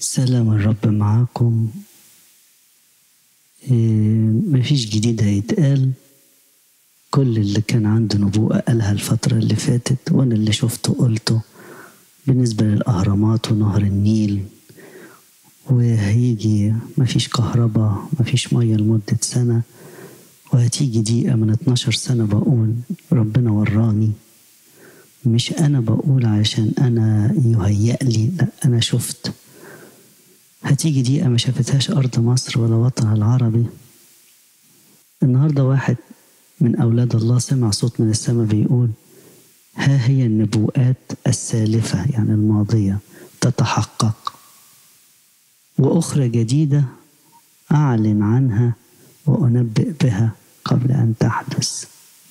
سلام الرب معاكم إيه، مفيش جديد هيتقال كل اللي كان عنده نبوءة قالها الفترة اللي فاتت وأنا اللي شفته قلته بالنسبة للأهرامات ونهر النيل وهيجي مفيش كهرباء مفيش مية لمدة سنة وهتيجي دقيقة من 12 سنة بقول ربنا وراني مش أنا بقول عشان أنا يهيأ لي لا أنا شفت هتيجي دقيقة ما شافتهاش أرض مصر ولا وطنها العربي النهاردة واحد من أولاد الله سمع صوت من السماء بيقول ها هي النبوءات السالفة يعني الماضية تتحقق وأخرى جديدة أعلن عنها وأنبئ بها قبل أن تحدث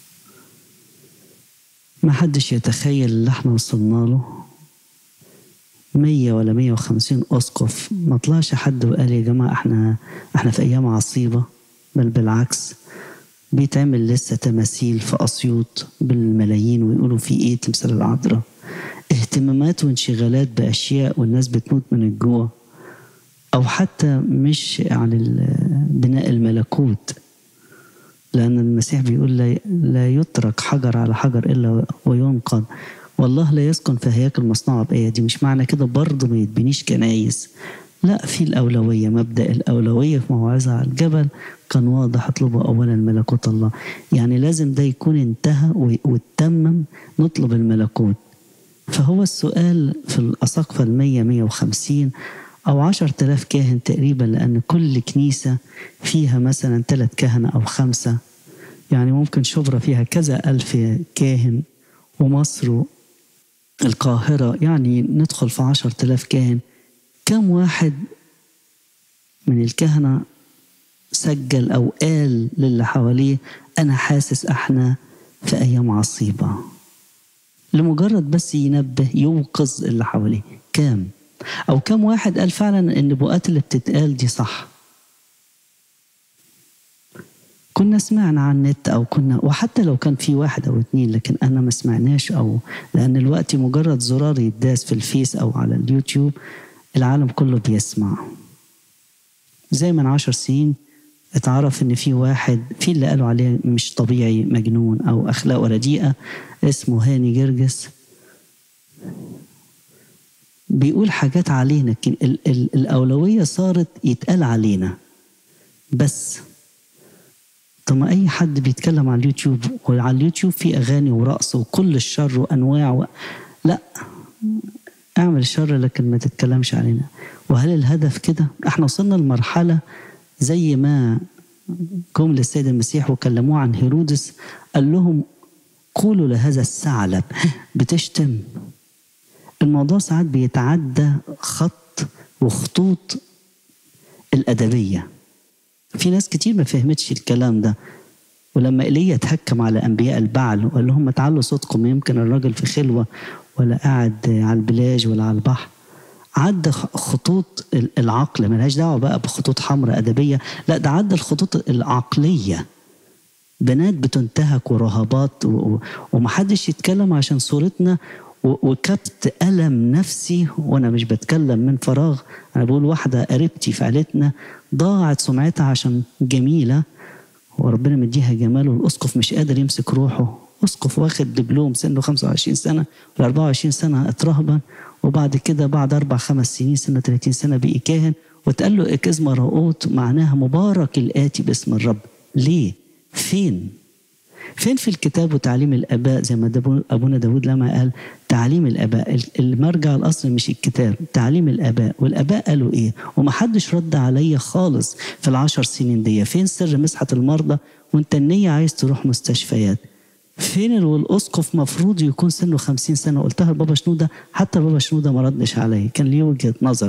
ما حدش يتخيل اللي احنا وصلنا له مية ولا مية وخمسين أسقف ما طلعش حد وقال يا جماعة احنا احنا في أيام عصيبة بل بالعكس بيتعمل لسه تماثيل في أسيوط بالملايين ويقولوا في إيه تمثال العذراء اهتمامات وانشغالات بأشياء والناس بتموت من الجوع أو حتى مش عن بناء الملكوت لأن المسيح بيقول لا, لا يترك حجر على حجر إلا وينقض والله لا يسكن في هياكل مصنوعة بآية دي مش معنى كده برضه ما يتبنيش كنايس لا في الأولوية مبدأ الأولوية في موعظة على الجبل كان واضح اطلبوا أولا ملكوت الله يعني لازم ده يكون انتهى واتمم نطلب الملكوت فهو السؤال في الأساقفة المية مية وخمسين أو عشر تلاف كاهن تقريبا لأن كل كنيسة فيها مثلا ثلاث كهنة أو خمسة يعني ممكن شبرا فيها كذا ألف كاهن ومصر القاهرة يعني ندخل في عشر تلاف كاهن كم واحد من الكهنة سجل أو قال للي حواليه أنا حاسس إحنا في أيام عصيبة لمجرد بس ينبه يوقظ اللي حواليه كام أو كم واحد قال فعلا النبوءات اللي بتتقال دي صح كنا سمعنا عن النت او كنا وحتى لو كان في واحد او اتنين لكن انا ما سمعناش او لان الوقت مجرد زرار يداس في الفيس او على اليوتيوب العالم كله بيسمع زي من عشر سنين اتعرف ان في واحد في اللي قالوا عليه مش طبيعي مجنون او اخلاقه رديئه اسمه هاني جرجس بيقول حاجات علينا لكن ال ال الاولويه صارت يتقال علينا بس طب ما اي حد بيتكلم على اليوتيوب وعلى اليوتيوب في اغاني ورقص وكل الشر وانواع و... لا اعمل الشر لكن ما تتكلمش علينا وهل الهدف كده احنا وصلنا لمرحله زي ما جم للسيد المسيح وكلموه عن هيرودس قال لهم قولوا لهذا الثعلب بتشتم الموضوع ساعات بيتعدى خط وخطوط الأدبية في ناس كتير ما فهمتش الكلام ده ولما ايليا اتهكم على انبياء البعل وقال لهم ما تعلوا صوتكم يمكن الراجل في خلوه ولا قاعد على البلاج ولا على البحر عدى خطوط العقل ملهاش دعوه بقى بخطوط حمراء ادبيه لا ده عدى الخطوط العقليه بنات بتنتهك ورهبات ومحدش يتكلم عشان صورتنا وكبت ألم نفسي وأنا مش بتكلم من فراغ أنا بقول واحدة قريبتي في عيلتنا ضاعت سمعتها عشان جميلة وربنا مديها جمال والأسقف مش قادر يمسك روحه أسقف واخد دبلوم سنه 25 سنة ولا 24 سنة اترهبن وبعد كده بعد أربع خمس سنين سنة 30 سنة بقي كاهن واتقال له إكزما رؤوت معناها مبارك الآتي باسم الرب ليه؟ فين؟ فين في الكتاب وتعليم الاباء زي ما ابونا داود لما قال تعليم الاباء المرجع الاصلي مش الكتاب تعليم الاباء والاباء قالوا ايه ومحدش رد عليا خالص في العشر سنين دي فين سر مسحه المرضى وانت النيه عايز تروح مستشفيات فين والاسقف مفروض يكون سنه خمسين سنه قلتها لبابا شنوده حتى بابا شنوده ما ردش عليا كان ليه وجهه نظر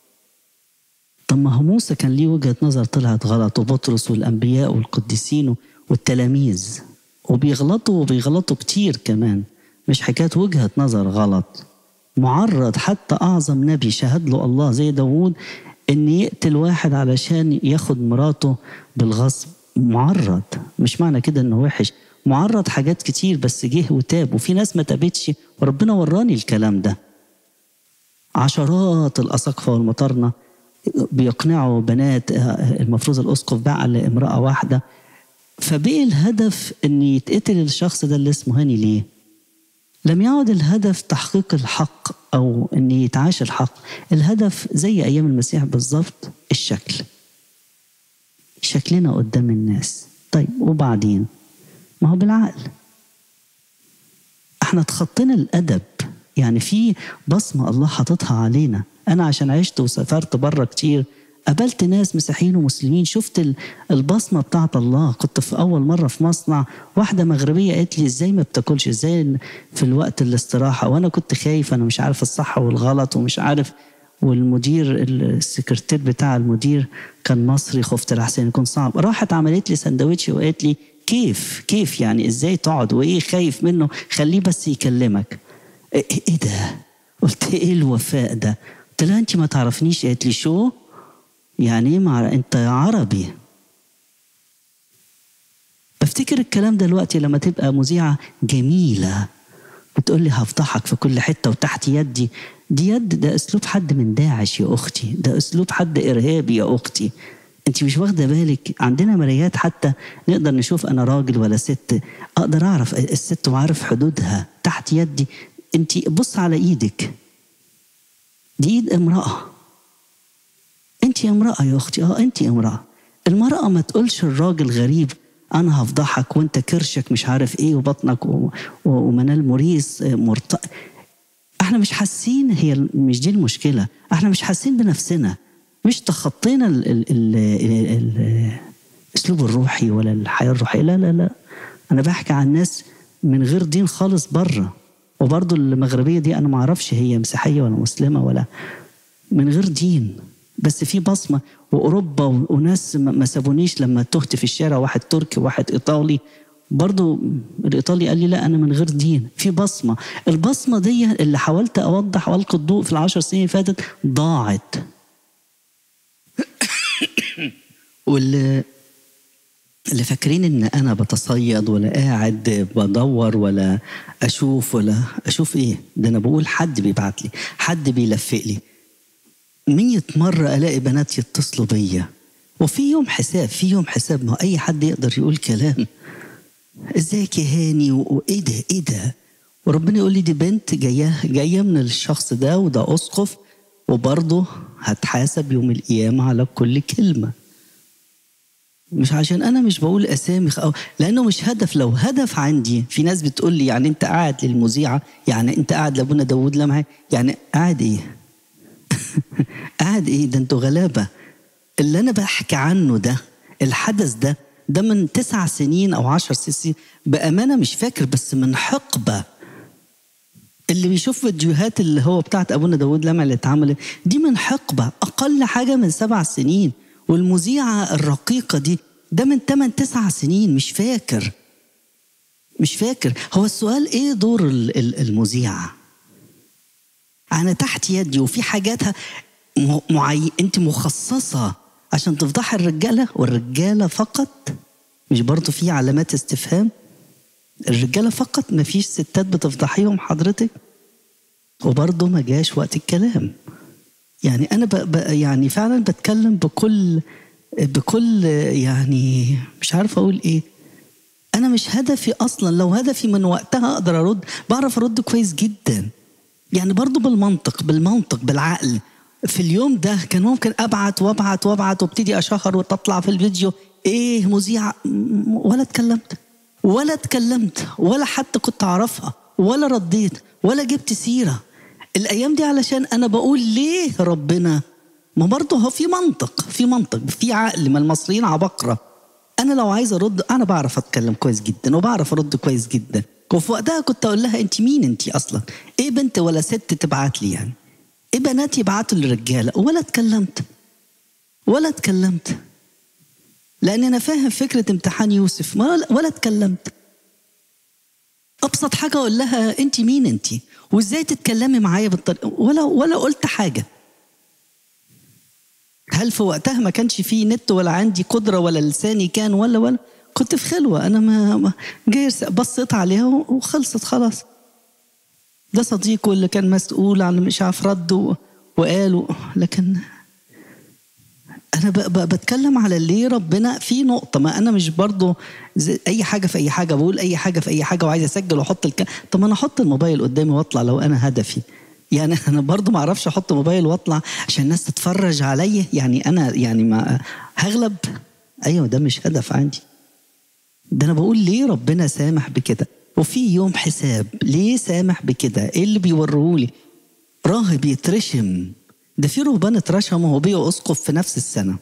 طب ما هو موسى كان ليه وجهه نظر طلعت غلط وبطرس والانبياء والقديسين والتلاميذ وبيغلطوا وبيغلطوا كتير كمان مش حكاية وجهة نظر غلط معرض حتى أعظم نبي شهد له الله زي داوود إن يقتل واحد علشان ياخد مراته بالغصب معرض مش معنى كده إنه وحش معرض حاجات كتير بس جه وتاب وفي ناس ما تابتش وربنا وراني الكلام ده عشرات الاساقفه والمطارنه بيقنعوا بنات المفروض الاسقف باع لامراه واحده فبقي الهدف ان يتقتل الشخص ده اللي اسمه هاني ليه لم يعد الهدف تحقيق الحق او ان يتعاش الحق الهدف زي ايام المسيح بالظبط الشكل شكلنا قدام الناس طيب وبعدين ما هو بالعقل احنا تخطينا الادب يعني في بصمه الله حاططها علينا انا عشان عشت وسافرت بره كتير قابلت ناس مسيحيين ومسلمين شفت البصمه بتاعت الله كنت في اول مره في مصنع واحده مغربيه قالت لي ازاي ما بتاكلش ازاي في الوقت الاستراحه وانا كنت خايف انا مش عارف الصح والغلط ومش عارف والمدير السكرتير بتاع المدير كان مصري خفت لحسن يكون صعب راحت عملت لي سندوتش وقالت لي كيف كيف يعني ازاي تقعد وايه خايف منه خليه بس يكلمك ايه, إيه ده قلت ايه الوفاء ده قلت لها انت ما تعرفنيش قالت لي شو يعني ايه مع... انت عربي بفتكر الكلام ده دلوقتي لما تبقى مذيعة جميلة بتقول لي هفضحك في كل حتة وتحت يدي دي يد ده اسلوب حد من داعش يا اختي ده اسلوب حد ارهابي يا اختي انت مش واخده بالك عندنا مرايات حتى نقدر نشوف انا راجل ولا ست اقدر اعرف الست وعارف حدودها تحت يدي انت بص على ايدك دي ايد امراه انت امراه يا اختي اه انت امراه المراه ما تقولش الراجل غريب انا هفضحك وانت كرشك مش عارف ايه وبطنك ومنال مريس مرت احنا مش حاسين هي مش دي المشكله احنا مش حاسين بنفسنا مش تخطينا ال ال ال ال الاسلوب الروحي ولا الحياه الروحيه لا لا لا انا بحكي عن ناس من غير دين خالص بره وبرضه المغربيه دي انا ما اعرفش هي مسيحيه ولا مسلمه ولا من غير دين بس في بصمه واوروبا وناس ما سابونيش لما تهت في الشارع واحد تركي واحد ايطالي برضو الايطالي قال لي لا انا من غير دين في بصمه البصمه دي اللي حاولت اوضح والقي الضوء في العشر سنين اللي فاتت ضاعت واللي اللي فاكرين ان انا بتصيد ولا قاعد بدور ولا اشوف ولا اشوف ايه ده انا بقول حد بيبعت لي حد بيلفق لي مية مرة ألاقي بنات يتصلوا بيا وفي يوم حساب في يوم حساب ما أي حد يقدر يقول كلام ازيك يا هاني وايه ده ايه ده وربنا يقول لي دي بنت جايه جايه من الشخص ده وده اسقف وبرضه هتحاسب يوم القيامه على كل كلمه مش عشان انا مش بقول اسامي أو لانه مش هدف لو هدف عندي في ناس بتقول لي يعني انت قاعد للمذيعه يعني انت قاعد لابونا داوود لمعي يعني قاعد ايه قاعد ايه ده انتوا غلابه اللي انا بحكي عنه ده الحدث ده ده من تسع سنين او عشر سنين بامانه مش فاكر بس من حقبه اللي بيشوف فيديوهات اللي هو بتاعت ابونا داود لمع اللي اتعملت دي من حقبه اقل حاجه من سبع سنين والمذيعه الرقيقه دي ده من 8 9 سنين مش فاكر مش فاكر هو السؤال ايه دور المذيعه انا تحت يدي وفي حاجاتها معي... انت مخصصه عشان تفضحي الرجاله والرجاله فقط مش برضه في علامات استفهام الرجاله فقط ما فيش ستات بتفضحيهم حضرتك وبرضه ما جاش وقت الكلام يعني انا ب... ب... يعني فعلا بتكلم بكل بكل يعني مش عارف اقول ايه انا مش هدفي اصلا لو هدفي من وقتها اقدر ارد بعرف ارد كويس جدا يعني برضو بالمنطق بالمنطق بالعقل في اليوم ده كان ممكن ابعت وابعت وابعت وابتدي اشهر وتطلع في الفيديو ايه مذيع ولا اتكلمت ولا اتكلمت ولا حتى كنت اعرفها ولا رديت ولا جبت سيره الايام دي علشان انا بقول ليه ربنا ما برضه هو في منطق في منطق في عقل ما المصريين عبقرة انا لو عايز ارد انا بعرف اتكلم كويس جدا وبعرف ارد كويس جدا وفي وقتها كنت اقول لها انت مين انت اصلا ايه بنت ولا ست تبعت لي يعني ايه بنات يبعتوا للرجاله ولا اتكلمت ولا اتكلمت لان انا فاهم فكره امتحان يوسف ولا اتكلمت ابسط حاجه اقول لها انت مين انت وازاي تتكلمي معايا بالطريقه ولا ولا قلت حاجه هل في وقتها ما كانش فيه نت ولا عندي قدره ولا لساني كان ولا ولا كنت في خلوه انا ما, ما جاي بصيت عليها وخلصت خلاص ده صديقه اللي كان مسؤول عن مش عارف رده وقاله لكن انا ب- ب- بتكلم على ليه ربنا في نقطه ما انا مش برضو زي اي حاجه في اي حاجه بقول اي حاجه في اي حاجه وعايز اسجل واحط الك... طب ما انا احط الموبايل قدامي واطلع لو انا هدفي يعني انا برضو ما اعرفش احط موبايل واطلع عشان الناس تتفرج عليا يعني انا يعني ما هغلب ايوه ده مش هدف عندي ده انا بقول ليه ربنا سامح بكده وفي يوم حساب ليه سامح بكده ايه اللي بيوريهولي راهب يترشم ده في رهبان اترشم وهو بيه اسقف في نفس السنه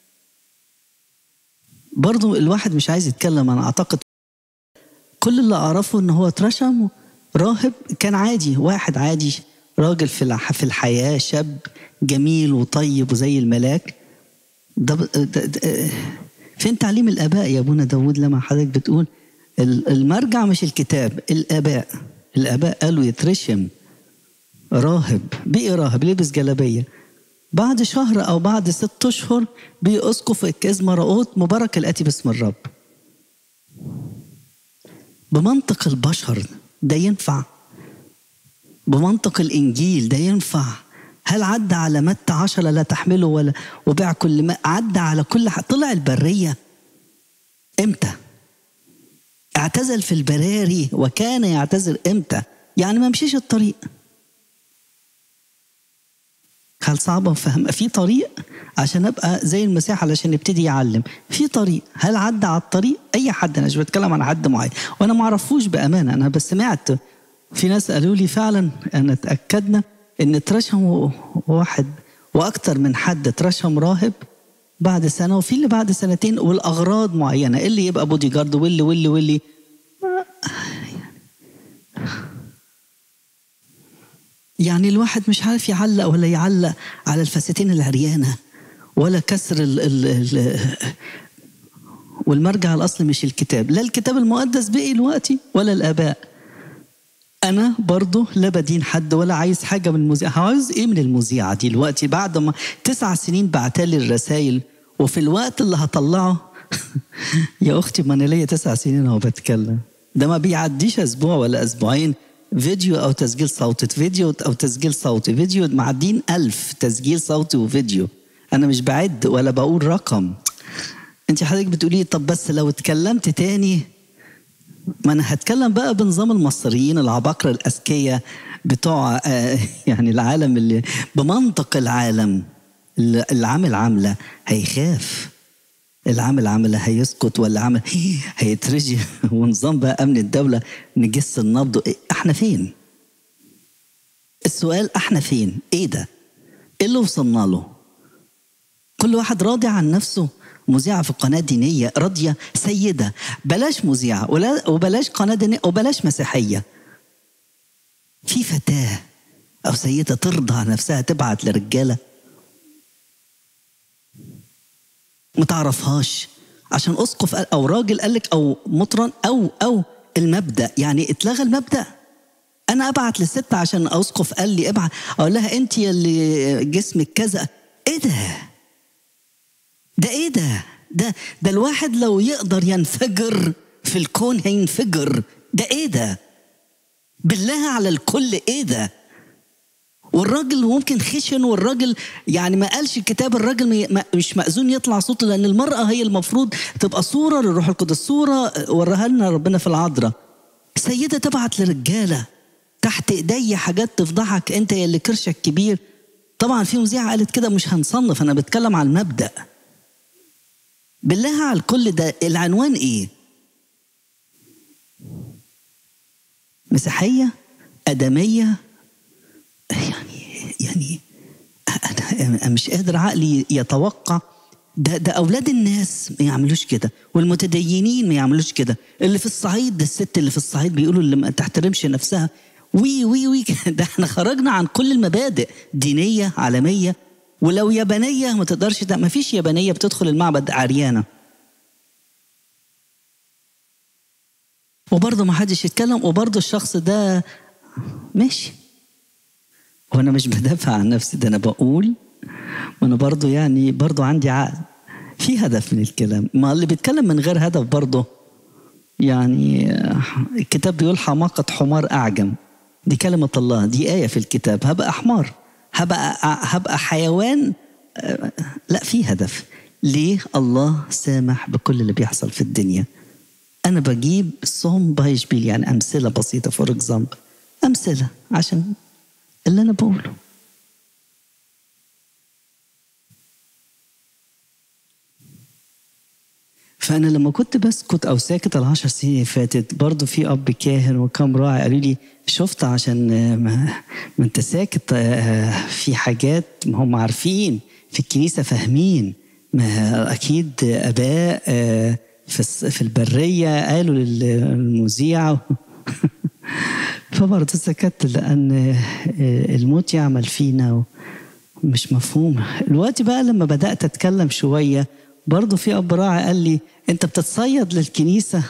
برضو الواحد مش عايز يتكلم انا اعتقد كل اللي اعرفه ان هو اترشم راهب كان عادي واحد عادي راجل في الح- في الحياه شاب جميل وطيب وزي الملاك ده, ب- ده, ده فين تعليم الاباء يا ابونا داود لما حضرتك بتقول ال- المرجع مش الكتاب الاباء الاباء قالوا يترشم راهب بقي راهب لبس جلابيه بعد شهر او بعد ست اشهر بقي اسقف الكاز مرقوت مبارك الاتي باسم الرب بمنطق البشر ده ينفع بمنطق الانجيل ده ينفع هل عدى على متى عشرة لا تحمله ولا وباع كل ما عدى على كل ح... طلع البرية امتى اعتزل في البراري وكان يعتزل امتى يعني ما مشيش الطريق هل صعبة فهم في طريق عشان ابقى زي المسيح علشان يبتدي يعلم في طريق هل عدى على الطريق اي حد انا مش بتكلم عن حد معين وانا ما اعرفوش بامانه انا بس سمعت في ناس قالوا لي فعلا انا اتاكدنا ان اترشم واحد واكتر من حد اترشم راهب بعد سنه وفي اللي بعد سنتين والاغراض معينه اللي يبقى بودي جارد واللي واللي واللي يعني الواحد مش عارف يعلق ولا يعلق على الفساتين العريانه ولا كسر ال ال ال والمرجع الاصلي مش الكتاب لا الكتاب المقدس بقي دلوقتي ولا الاباء انا برضه لا بدين حد ولا عايز حاجه من المذيعه عاوز ايه من المذيعه دي دلوقتي بعد ما تسع سنين بعتلي الرسائل وفي الوقت اللي هطلعه يا اختي ما انا ليا تسع سنين اهو بتكلم ده ما بيعديش اسبوع ولا اسبوعين فيديو او تسجيل صوتي فيديو او تسجيل صوتي فيديو معدين ألف تسجيل صوتي وفيديو انا مش بعد ولا بقول رقم انت حضرتك بتقولي طب بس لو اتكلمت تاني ما انا هتكلم بقى بنظام المصريين العباقرة الاذكياء بتوع آه، يعني العالم اللي بمنطق العالم اللي اللي عامل عامله هيخاف العامل عامله هيسكت ولا عامل هيترجي ونظام بقى امن الدوله نجس النبض إيه؟ احنا فين؟ السؤال احنا فين؟ ايه ده؟ ايه اللي وصلنا له؟ كل واحد راضي عن نفسه مذيعة في قناة دينية راضية سيدة بلاش مذيعة ولا وبلاش قناة دينية وبلاش مسيحية في فتاة أو سيدة ترضى عن نفسها تبعت لرجالة ما تعرفهاش عشان أسقف قال- أو راجل قال لك أو مطرن أو أو المبدأ يعني اتلغى المبدأ أنا أبعت للست عشان أسقف قال لي ابعت أقول لها أنت اللي جسمك كذا إيه ده؟ ده ايه ده؟ ده ده الواحد لو يقدر ينفجر في الكون هينفجر ده ايه ده؟ بالله على الكل ايه ده؟ والراجل ممكن خشن والراجل يعني ما قالش الكتاب الراجل مي- ما- مش مأذون يطلع صوته لأن المرأة هي المفروض تبقى صورة للروح القدس صورة وراها لنا ربنا في العذراء سيدة تبعت لرجالة تحت ايدي حاجات تفضحك انت يا اللي كرشك كبير طبعا في مذيعة قالت كده مش هنصنف انا بتكلم عن المبدأ بالله على الكل ده العنوان ايه مسيحية أدمية يعني يعني أنا مش قادر عقلي يتوقع ده ده أولاد الناس ما يعملوش كده والمتدينين ما يعملوش كده اللي في الصعيد ده الست اللي في الصعيد بيقولوا اللي ما تحترمش نفسها وي وي وي ده احنا خرجنا عن كل المبادئ دينية عالمية ولو يابانية ما تقدرش ده ما فيش يابانية بتدخل المعبد عريانة وبرضه ما حدش يتكلم وبرضه الشخص ده ماشي وانا مش بدافع عن نفسي ده انا بقول وانا برضه يعني برضه عندي عقل في هدف من الكلام ما اللي بيتكلم من غير هدف برضه يعني الكتاب بيقول حماقة حمار أعجم دي كلمة الله دي آية في الكتاب هبقى حمار هبقى هبقى حيوان آه، لا في هدف ليه الله سامح بكل اللي بيحصل في الدنيا انا بجيب صوم بايشبيل يعني امثله بسيطه فور اكزامبل امثله عشان اللي انا بقوله فانا لما كنت بسكت او ساكت العشر سنين اللي فاتت برضه في اب كاهن وكم راعي قالوا لي شفت عشان آه، ما, ما انت ساكت آه، في حاجات ما هم عارفين في الكنيسه فاهمين ما اكيد اباء آه، في الس- في البريه قالوا للمذيع فبرضه سكت لان آه، الموت يعمل فينا مش مفهوم الوقت بقى لما بدات اتكلم شويه برضه في اب راعي قال لي انت بتتصيد للكنيسه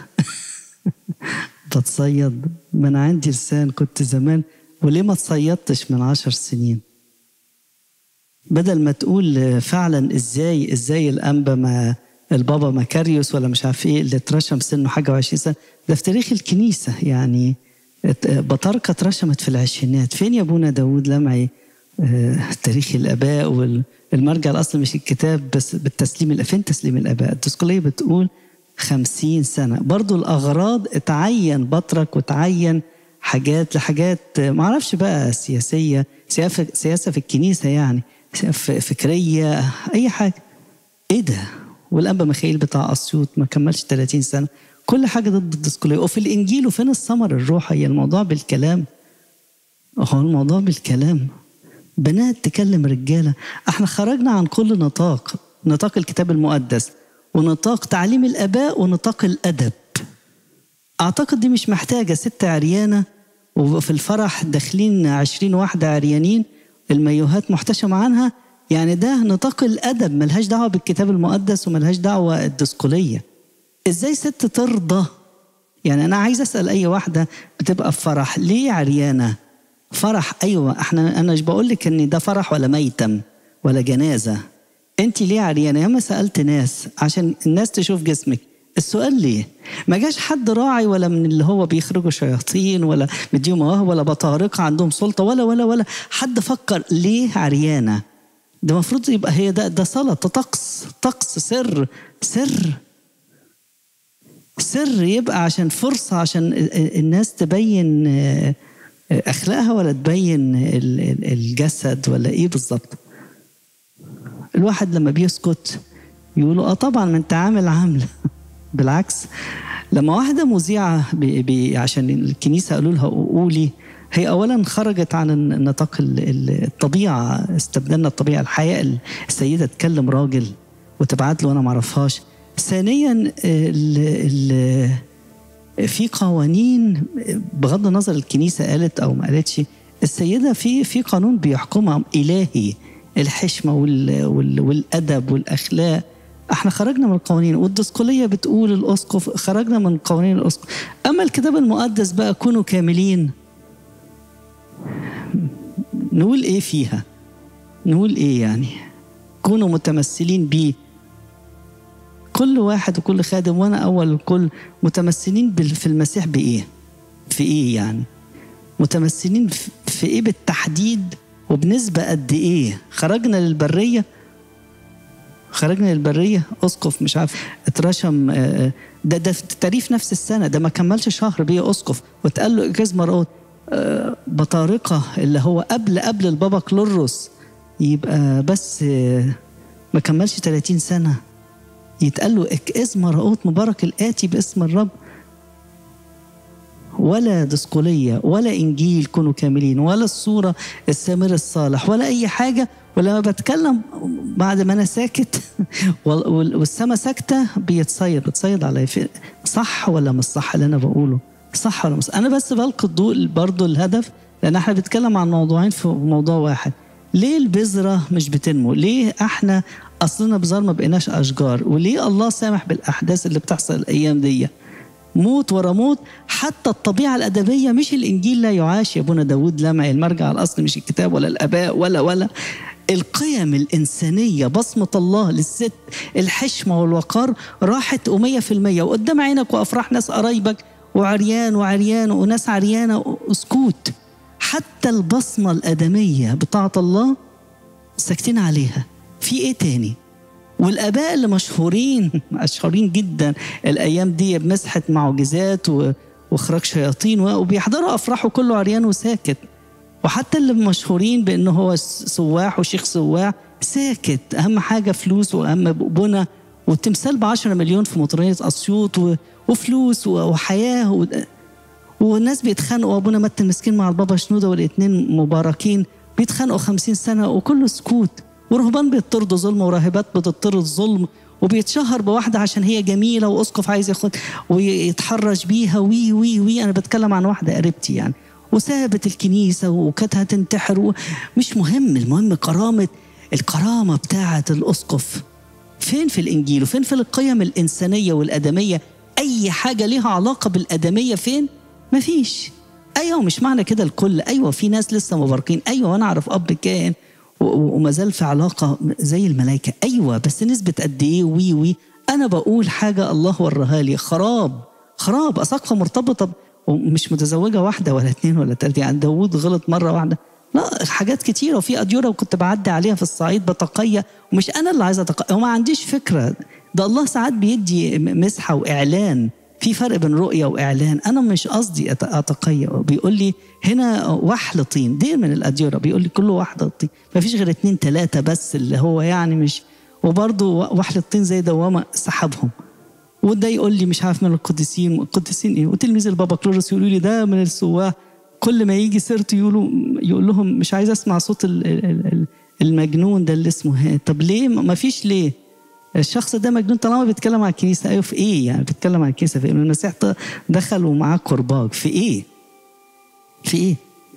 بتصيد ما انا عندي لسان كنت زمان وليه ما تصيدتش من عشر سنين بدل ما تقول فعلا ازاي ازاي الانبا ما البابا مكاريوس ولا مش عارف ايه اللي اترشم سنه حاجه وعشرين سنه ده في تاريخ الكنيسه يعني ات- بطاركه اترشمت في العشرينات فين يا ابونا داوود لمعي آه، تاريخ الاباء والمرجع الاصل مش الكتاب بس بالتسليم الأ- فين تسليم الاباء الدسكوليه بتقول خمسين سنة برضو الأغراض اتعين بطرك وتعين حاجات لحاجات معرفش بقى سياسية سياسة سياسة في الكنيسة يعني سياسة فكرية أي حاجة إيه ده والأنبا ميخائيل بتاع أسيوط ما كملش 30 سنة كل حاجة ضد الدسكولية وفي الإنجيل وفين الثمر الروحي هي الموضوع بالكلام هو الموضوع بالكلام بنات تكلم رجالة احنا خرجنا عن كل نطاق نطاق الكتاب المقدس ونطاق تعليم الآباء ونطاق الأدب أعتقد دي مش محتاجة ست عريانة وفي الفرح داخلين عشرين واحدة عريانين المايوهات محتشمة عنها يعني ده نطاق الأدب ملهاش دعوة بالكتاب المقدس وملهاش دعوة الدسكولية إزاي ست ترضى يعني أنا عايز أسأل أي واحدة بتبقى في فرح ليه عريانة فرح أيوة احنا أنا مش بقول لك إن ده فرح ولا ميتم ولا جنازة أنت ليه عريانة ياما سألت ناس عشان الناس تشوف جسمك السؤال ليه؟ ما جاش حد راعي ولا من اللي هو بيخرجوا شياطين ولا مديهم مواهب ولا بطارقة عندهم سلطة ولا ولا ولا حد فكر ليه عريانة؟ ده المفروض يبقى هي ده ده صلاة ده طقس طقس سر سر سر يبقى عشان فرصة عشان ال- ال- الناس تبين آه، آه، أخلاقها ولا تبين ال- ال- الجسد ولا إيه بالظبط الواحد لما بيسكت يقولوا اه طبعا ما انت عامل عامله بالعكس لما واحده مذيعه بي بي عشان الكنيسه قالوا لها قولي هي اولا خرجت عن النطاق ال- ال- الطبيعه استبدلنا الطبيعه الحياه السيده تكلم راجل وتبعت له وانا ما اعرفهاش ثانيا ال ال في قوانين بغض النظر الكنيسه قالت او ما قالتش السيده في في قانون بيحكمها الهي الحشمه وال وال والادب والاخلاق احنا خرجنا من القوانين والدسقليه بتقول الاسقف خرجنا من قوانين الاسقف اما الكتاب المقدس بقى كونوا كاملين نقول ايه فيها نقول ايه يعني كونوا متمثلين بيه كل واحد وكل خادم وانا اول الكل متمثلين بال- في المسيح بايه في ايه يعني متمثلين في- في ايه بالتحديد وبنسبه قد ايه خرجنا للبريه خرجنا للبريه اسقف مش عارف اترشم آه، ده ده في تاريخ نفس السنه ده ما كملش شهر بيه اسقف واتقال له اجاز مرات آه، بطارقه اللي هو قبل قبل البابا كلوروس يبقى بس آه، ما كملش 30 سنه يتقال له اكئز مرقوت مبارك الآتي باسم الرب ولا دسقلية ولا إنجيل كونوا كاملين ولا الصورة السامر الصالح ولا أي حاجة ولما بتكلم بعد ما أنا ساكت وال- وال- والسما ساكتة بيتصيد بتصيد على في- صح ولا مش صح اللي أنا بقوله صح ولا مش صح أنا بس بلقي الضوء برضه الهدف لأن احنا بنتكلم عن موضوعين في موضوع واحد ليه البذرة مش بتنمو ليه احنا أصلنا بذار ما بقيناش أشجار وليه الله سامح بالأحداث اللي بتحصل الأيام دي موت ورا موت حتى الطبيعة الأدبية مش الإنجيل لا يعاش يا أبونا داود لمعي المرجع الأصلي مش الكتاب ولا الآباء ولا ولا القيم الإنسانية بصمة الله للست الحشمة والوقار راحت ومية في المية وقدام عينك وأفراح ناس قرايبك وعريان وعريان وناس عريانة وسكوت حتى البصمة الآدمية بتاعة الله ساكتين عليها في إيه تاني والآباء اللي مشهورين مشهورين جدا الأيام دي بمسحة معجزات و... واخراج شياطين وبيحضروا افراحه كله عريان وساكت وحتى اللي مشهورين بان هو سواح وشيخ سواح ساكت اهم حاجه فلوس واهم بنى والتمثال ب 10 مليون في مطريه اسيوط وفلوس وحياه و... والناس بيتخانقوا ابونا مت المسكين مع البابا شنوده والاثنين مباركين بيتخانقوا 50 سنه وكله سكوت ورهبان بيطردوا ظلم وراهبات بتطرد ظلم وبيتشهر بواحدة عشان هي جميلة وأسقف عايز ياخد ويتحرش بيها وي وي وي أنا بتكلم عن واحدة قريبتي يعني وسابت الكنيسة وكانت هتنتحر مش مهم المهم كرامة الكرامة بتاعة الأسقف فين في الإنجيل وفين في القيم الإنسانية والأدمية أي حاجة ليها علاقة بالأدمية فين مفيش أيوة مش معنى كده الكل أيوة في ناس لسه مباركين أيوة وأنا أعرف أب كائن وما زال في علاقه زي الملائكه ايوه بس نسبه قد ايه وي وي انا بقول حاجه الله وراها لي خراب خراب اساقفه مرتبطه ومش متزوجه واحده ولا اثنين ولا ثلاثه يعني داوود غلط مره واحده لا حاجات كتيرة وفي أديرة وكنت بعدي عليها في الصعيد بتقية ومش أنا اللي عايز أتقية وما عنديش فكرة ده الله ساعات بيدي مسحة وإعلان في فرق بين رؤية وإعلان أنا مش قصدي أتقيأ بيقول لي هنا وحل طين دي من الأديرة بيقول لي كله واحدة طين ما فيش غير اتنين تلاتة بس اللي هو يعني مش وبرضه وحل الطين زي دوامة سحبهم وده يقول لي مش عارف من القديسين القديسين ايه وتلميذ البابا كلورس يقولوا لي ده من السواح كل ما يجي سيرته يقولوا يقول لهم مش عايز اسمع صوت المجنون ده اللي اسمه طب ليه ما فيش ليه الشخص ده مجنون طالما بيتكلم عن الكنيسه ايوه في ايه يعني بيتكلم عن الكنيسه في ايه المسيح دخل ومعاه كرباج في ايه في ايه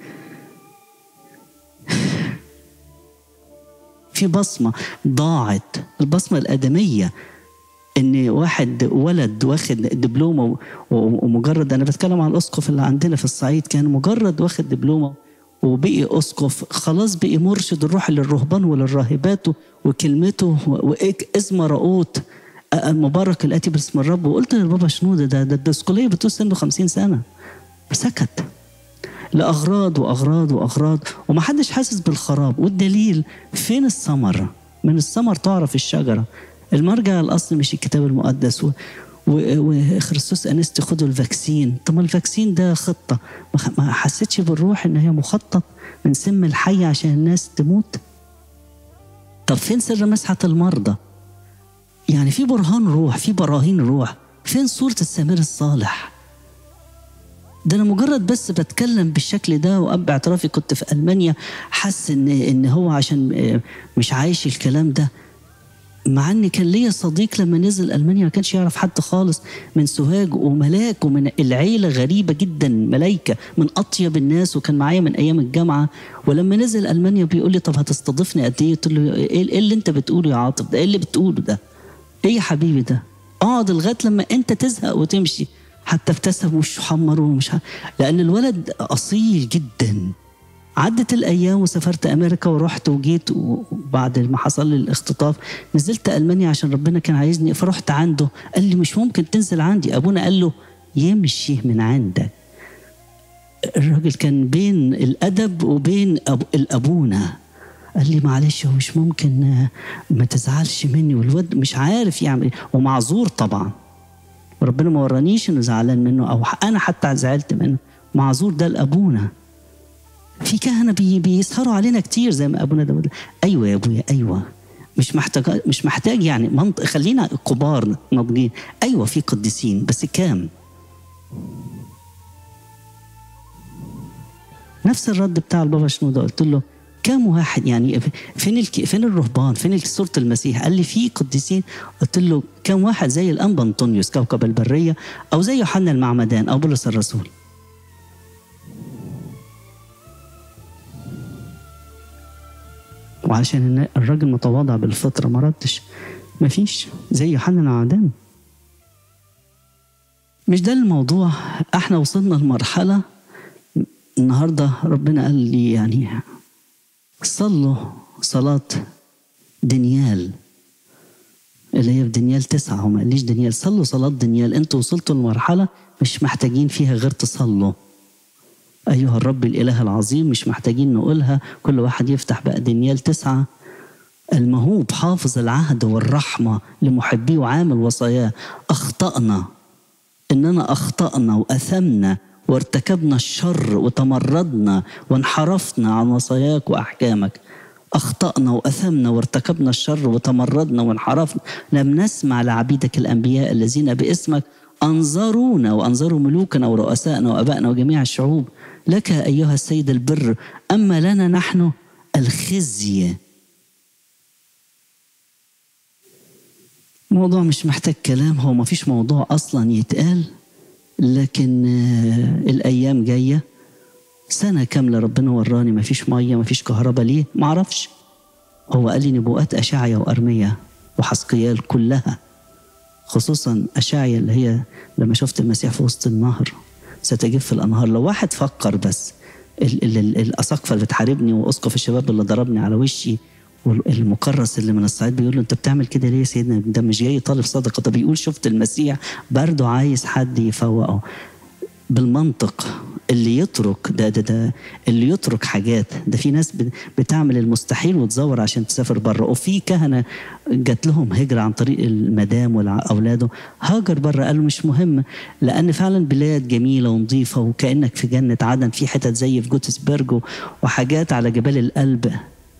في بصمه ضاعت البصمه الادميه ان واحد ولد واخد دبلومه ومجرد انا بتكلم عن الاسقف اللي عندنا في الصعيد كان مجرد واخد دبلومه وبقي اسقف خلاص بقي مرشد الروح للرهبان وللراهبات وكلمته واسم رؤوت المبارك الاتي باسم الرب وقلت للبابا شنودة ده ده الدسقليه بتقول سنه 50 سنه سكت لاغراض واغراض واغراض ومحدش حاسس بالخراب والدليل فين الثمر من الثمر تعرف الشجره المرجع الاصلي مش الكتاب المقدس و... وخريستوس انستي خدوا الفاكسين طب الفاكسين ده خطه ما حسيتش بالروح ان هي مخطط من سم الحي عشان الناس تموت طب فين سر مسحه المرضى يعني في برهان روح في براهين روح فين صوره السمير الصالح ده انا مجرد بس بتكلم بالشكل ده واب اعترافي كنت في المانيا حس ان ان هو عشان مش عايش الكلام ده مع ان كان ليا صديق لما نزل المانيا ما كانش يعرف حد خالص من سوهاج وملاك ومن العيله غريبه جدا ملايكه من اطيب الناس وكان معايا من ايام الجامعه ولما نزل المانيا بيقول لي طب هتستضيفني قد ايه؟ قلت له ايه اللي انت بتقوله يا عاطف ده ايه اللي بتقوله ده؟ ايه يا حبيبي ده؟ اقعد لغايه لما انت تزهق وتمشي حتى ابتسم وشه حمر ومش ح... لان الولد اصيل جدا عدت الايام وسافرت امريكا ورحت وجيت وبعد ما حصل لي الاختطاف نزلت المانيا عشان ربنا كان عايزني فرحت عنده قال لي مش ممكن تنزل عندي ابونا قال له يمشي من عندك الراجل كان بين الادب وبين أب... الابونا قال لي معلش هو مش ممكن ما تزعلش مني والواد مش عارف يعمل ومعذور طبعا ربنا ما ورانيش انه زعلان منه او انا حتى زعلت منه معذور ده لابونا في كهنه بي بيسهروا علينا كتير زي ما ابونا داود ايوه يا ابويا ايوه مش محتاج مش محتاج يعني منطق خلينا كبار ناضجين ايوه في قديسين بس كام نفس الرد بتاع البابا شنودة قلت له كم واحد يعني فين الك... فين الرهبان فين صورة المسيح قال لي في قديسين قلت له كم واحد زي الانبا انطونيوس كوكب البرية او زي يوحنا المعمدان او بولس الرسول وعشان الراجل متواضع بالفطره ما ردش مفيش زي يوحنا المعمدان مش ده الموضوع احنا وصلنا لمرحله النهارده ربنا قال لي يعني صلوا صلاة دانيال اللي هي في دانيال تسعة هو ما قاليش دانيال صلوا صلاة دانيال انتوا وصلتوا لمرحلة مش محتاجين فيها غير تصلوا أيها الرب الإله العظيم مش محتاجين نقولها كل واحد يفتح بقى دانيال تسعة المهوب حافظ العهد والرحمة لمحبيه وعامل وصاياه أخطأنا إننا أخطأنا وأثمنا وارتكبنا الشر وتمردنا وانحرفنا عن وصاياك وأحكامك أخطأنا وأثمنا وارتكبنا الشر وتمردنا وانحرفنا لم نسمع لعبيدك الأنبياء الذين باسمك أنظرونا وأنظروا ملوكنا ورؤسائنا وأبائنا وجميع الشعوب لك أيها السيد البر أما لنا نحن الخزي موضوع مش محتاج كلام هو ما فيش موضوع أصلا يتقال لكن الأيام جاية سنة كاملة ربنا وراني ما فيش مية ما فيش كهرباء ليه ما عرفش هو قال لي نبوءات أشعيا وأرمية وحسقيال كلها خصوصا أشعيا اللي هي لما شفت المسيح في وسط النهر ستجف الأنهار لو واحد فكر بس الأساقفة اللي بتحاربني وأسقف الشباب اللي ضربني على وشي والمكرس اللي من الصعيد بيقول له انت بتعمل كده ليه يا سيدنا ده مش جاي طالب صدقه ده بيقول شفت المسيح برضه عايز حد يفوقه بالمنطق اللي يترك ده ده ده اللي يترك حاجات ده في ناس بتعمل المستحيل وتزور عشان تسافر بره وفي كهنه جات لهم هجره عن طريق المدام واولاده هاجر بره قالوا مش مهم لان فعلا بلاد جميله ونظيفه وكانك في جنه عدن في حتت زي في جوتسبرج وحاجات على جبال القلب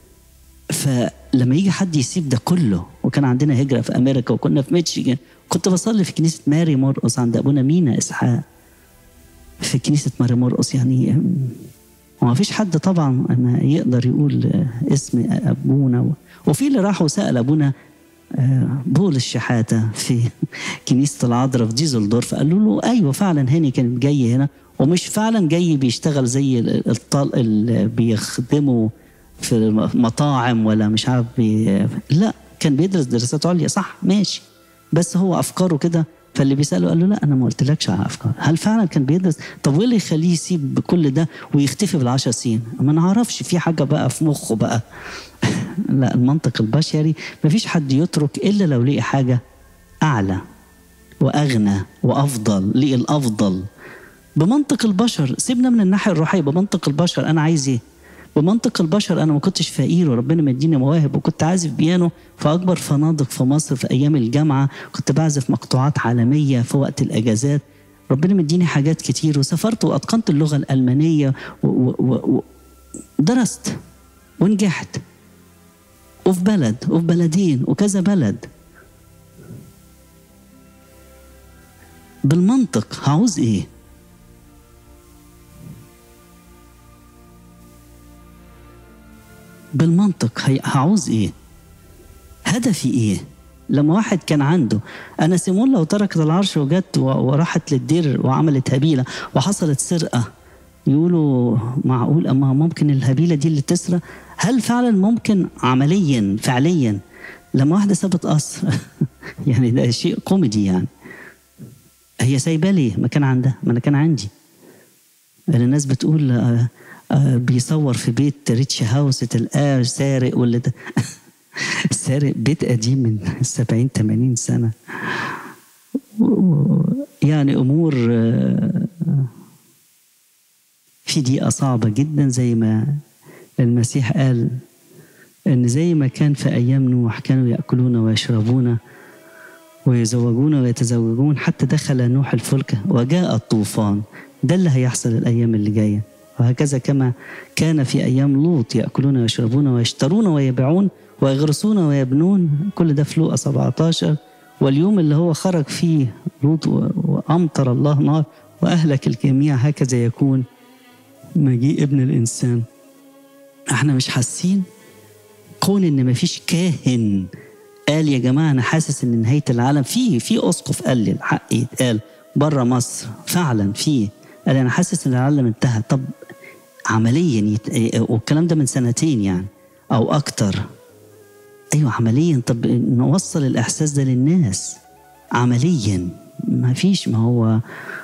فلما يجي حد يسيب ده كله وكان عندنا هجره في امريكا وكنا في ميتشيجن كنت بصلي في كنيسه ماري مرقص عند ابونا مينا اسحاق في كنيسه ماري مرقص يعني وما فيش حد طبعا ما يقدر يقول اسم ابونا وفي اللي راح وسال ابونا بول الشحاته في كنيسه العذراء في ديزلدورف قالوا له ايوه فعلا هاني كان جاي هنا ومش فعلا جاي بيشتغل زي الطلق اللي بيخدموا في مطاعم ولا مش عارف بي... لا كان بيدرس دراسات عليا صح ماشي بس هو افكاره كده فاللي بيساله قال له لا انا ما قلتلكش على افكار هل فعلا كان بيدرس طب وايه اللي يخليه يسيب كل ده ويختفي بالعشر سنين ما نعرفش في حاجه بقى في مخه بقى لا المنطق البشري ما فيش حد يترك الا لو لقي حاجه اعلى واغنى وافضل لقي الافضل بمنطق البشر سيبنا من الناحيه الروحيه بمنطق البشر انا عايز ايه بمنطق البشر انا ما كنتش فقير وربنا مديني مواهب وكنت عازف بيانو في اكبر فنادق في مصر في ايام الجامعه كنت بعزف مقطوعات عالميه في وقت الاجازات ربنا مديني حاجات كتير وسافرت واتقنت اللغه الالمانيه ودرست ونجحت وفي بلد وفي بلدين وكذا بلد بالمنطق هعوز ايه بالمنطق هعوز ايه هدفي ايه لما واحد كان عنده انا سيمون لو تركت العرش وجت وراحت للدير وعملت هبيله وحصلت سرقه يقولوا معقول اما ممكن الهبيله دي اللي تسرق هل فعلا ممكن عمليا فعليا لما واحده سابت قصر يعني ده شيء كوميدي يعني هي سايبه ليه ما كان عندها ما انا كان عندي الناس بتقول آه بيصور في بيت ريتش هاوس تلقاه سارق ولا ده سارق بيت قديم من 70 80 سنه يعني امور في دقيقه صعبه جدا زي ما المسيح قال ان زي ما كان في ايام نوح كانوا ياكلون ويشربون ويزوجون ويتزوجون حتى دخل نوح الفلك وجاء الطوفان ده اللي هيحصل الايام اللي جايه وهكذا كما كان في أيام لوط يأكلون ويشربون ويشترون ويبيعون ويغرسون ويبنون كل ده في لوقا 17 واليوم اللي هو خرج فيه لوط وأمطر الله نار وأهلك الجميع هكذا يكون مجيء ابن الإنسان احنا مش حاسين كون ان مفيش كاهن قال يا جماعه انا حاسس ان نهايه العالم في في اسقف قال لي الحق يتقال بره مصر فعلا في قال انا حاسس ان العالم انتهى طب عمليا يت... والكلام ده من سنتين يعني او اكتر ايوه عمليا طب نوصل الاحساس ده للناس عمليا ما فيش ما هو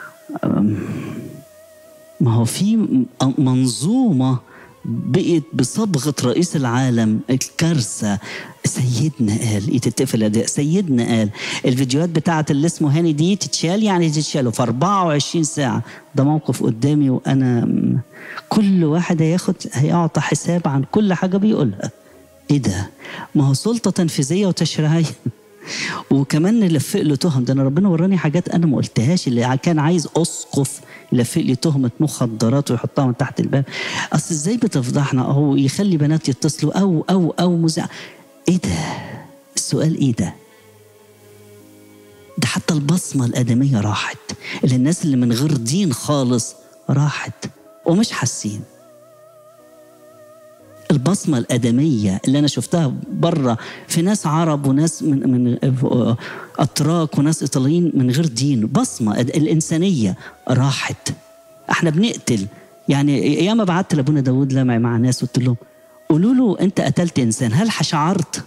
ما هو في منظومه بقت بصبغه رئيس العالم الكارثه سيدنا قال ايه تتقفل الاداء سيدنا قال الفيديوهات بتاعت اللي اسمه هاني دي تتشال يعني تتشال في 24 ساعه ده موقف قدامي وانا م- كل واحد هياخد هيعطى حساب عن كل حاجه بيقولها ايه ده ما هو سلطه تنفيذيه وتشريعيه وكمان نلفق له تهم ده انا ربنا وراني حاجات انا ما قلتهاش اللي كان عايز اسقف يلفق لي تهمه مخدرات ويحطها من تحت الباب اصل ازاي بتفضحنا او يخلي بنات يتصلوا او او او مذيع ايه ده السؤال ايه ده ده حتى البصمه الادميه راحت اللي الناس اللي من غير دين خالص راحت ومش حاسين البصمة الآدمية اللي أنا شفتها بره في ناس عرب وناس من من أتراك وناس إيطاليين من غير دين بصمة الإ- الإنسانية راحت احنا بنقتل يعني ياما بعت لابونا داود لمعي مع ناس قلت لهم قولوا له أنت قتلت إنسان هل شعرت؟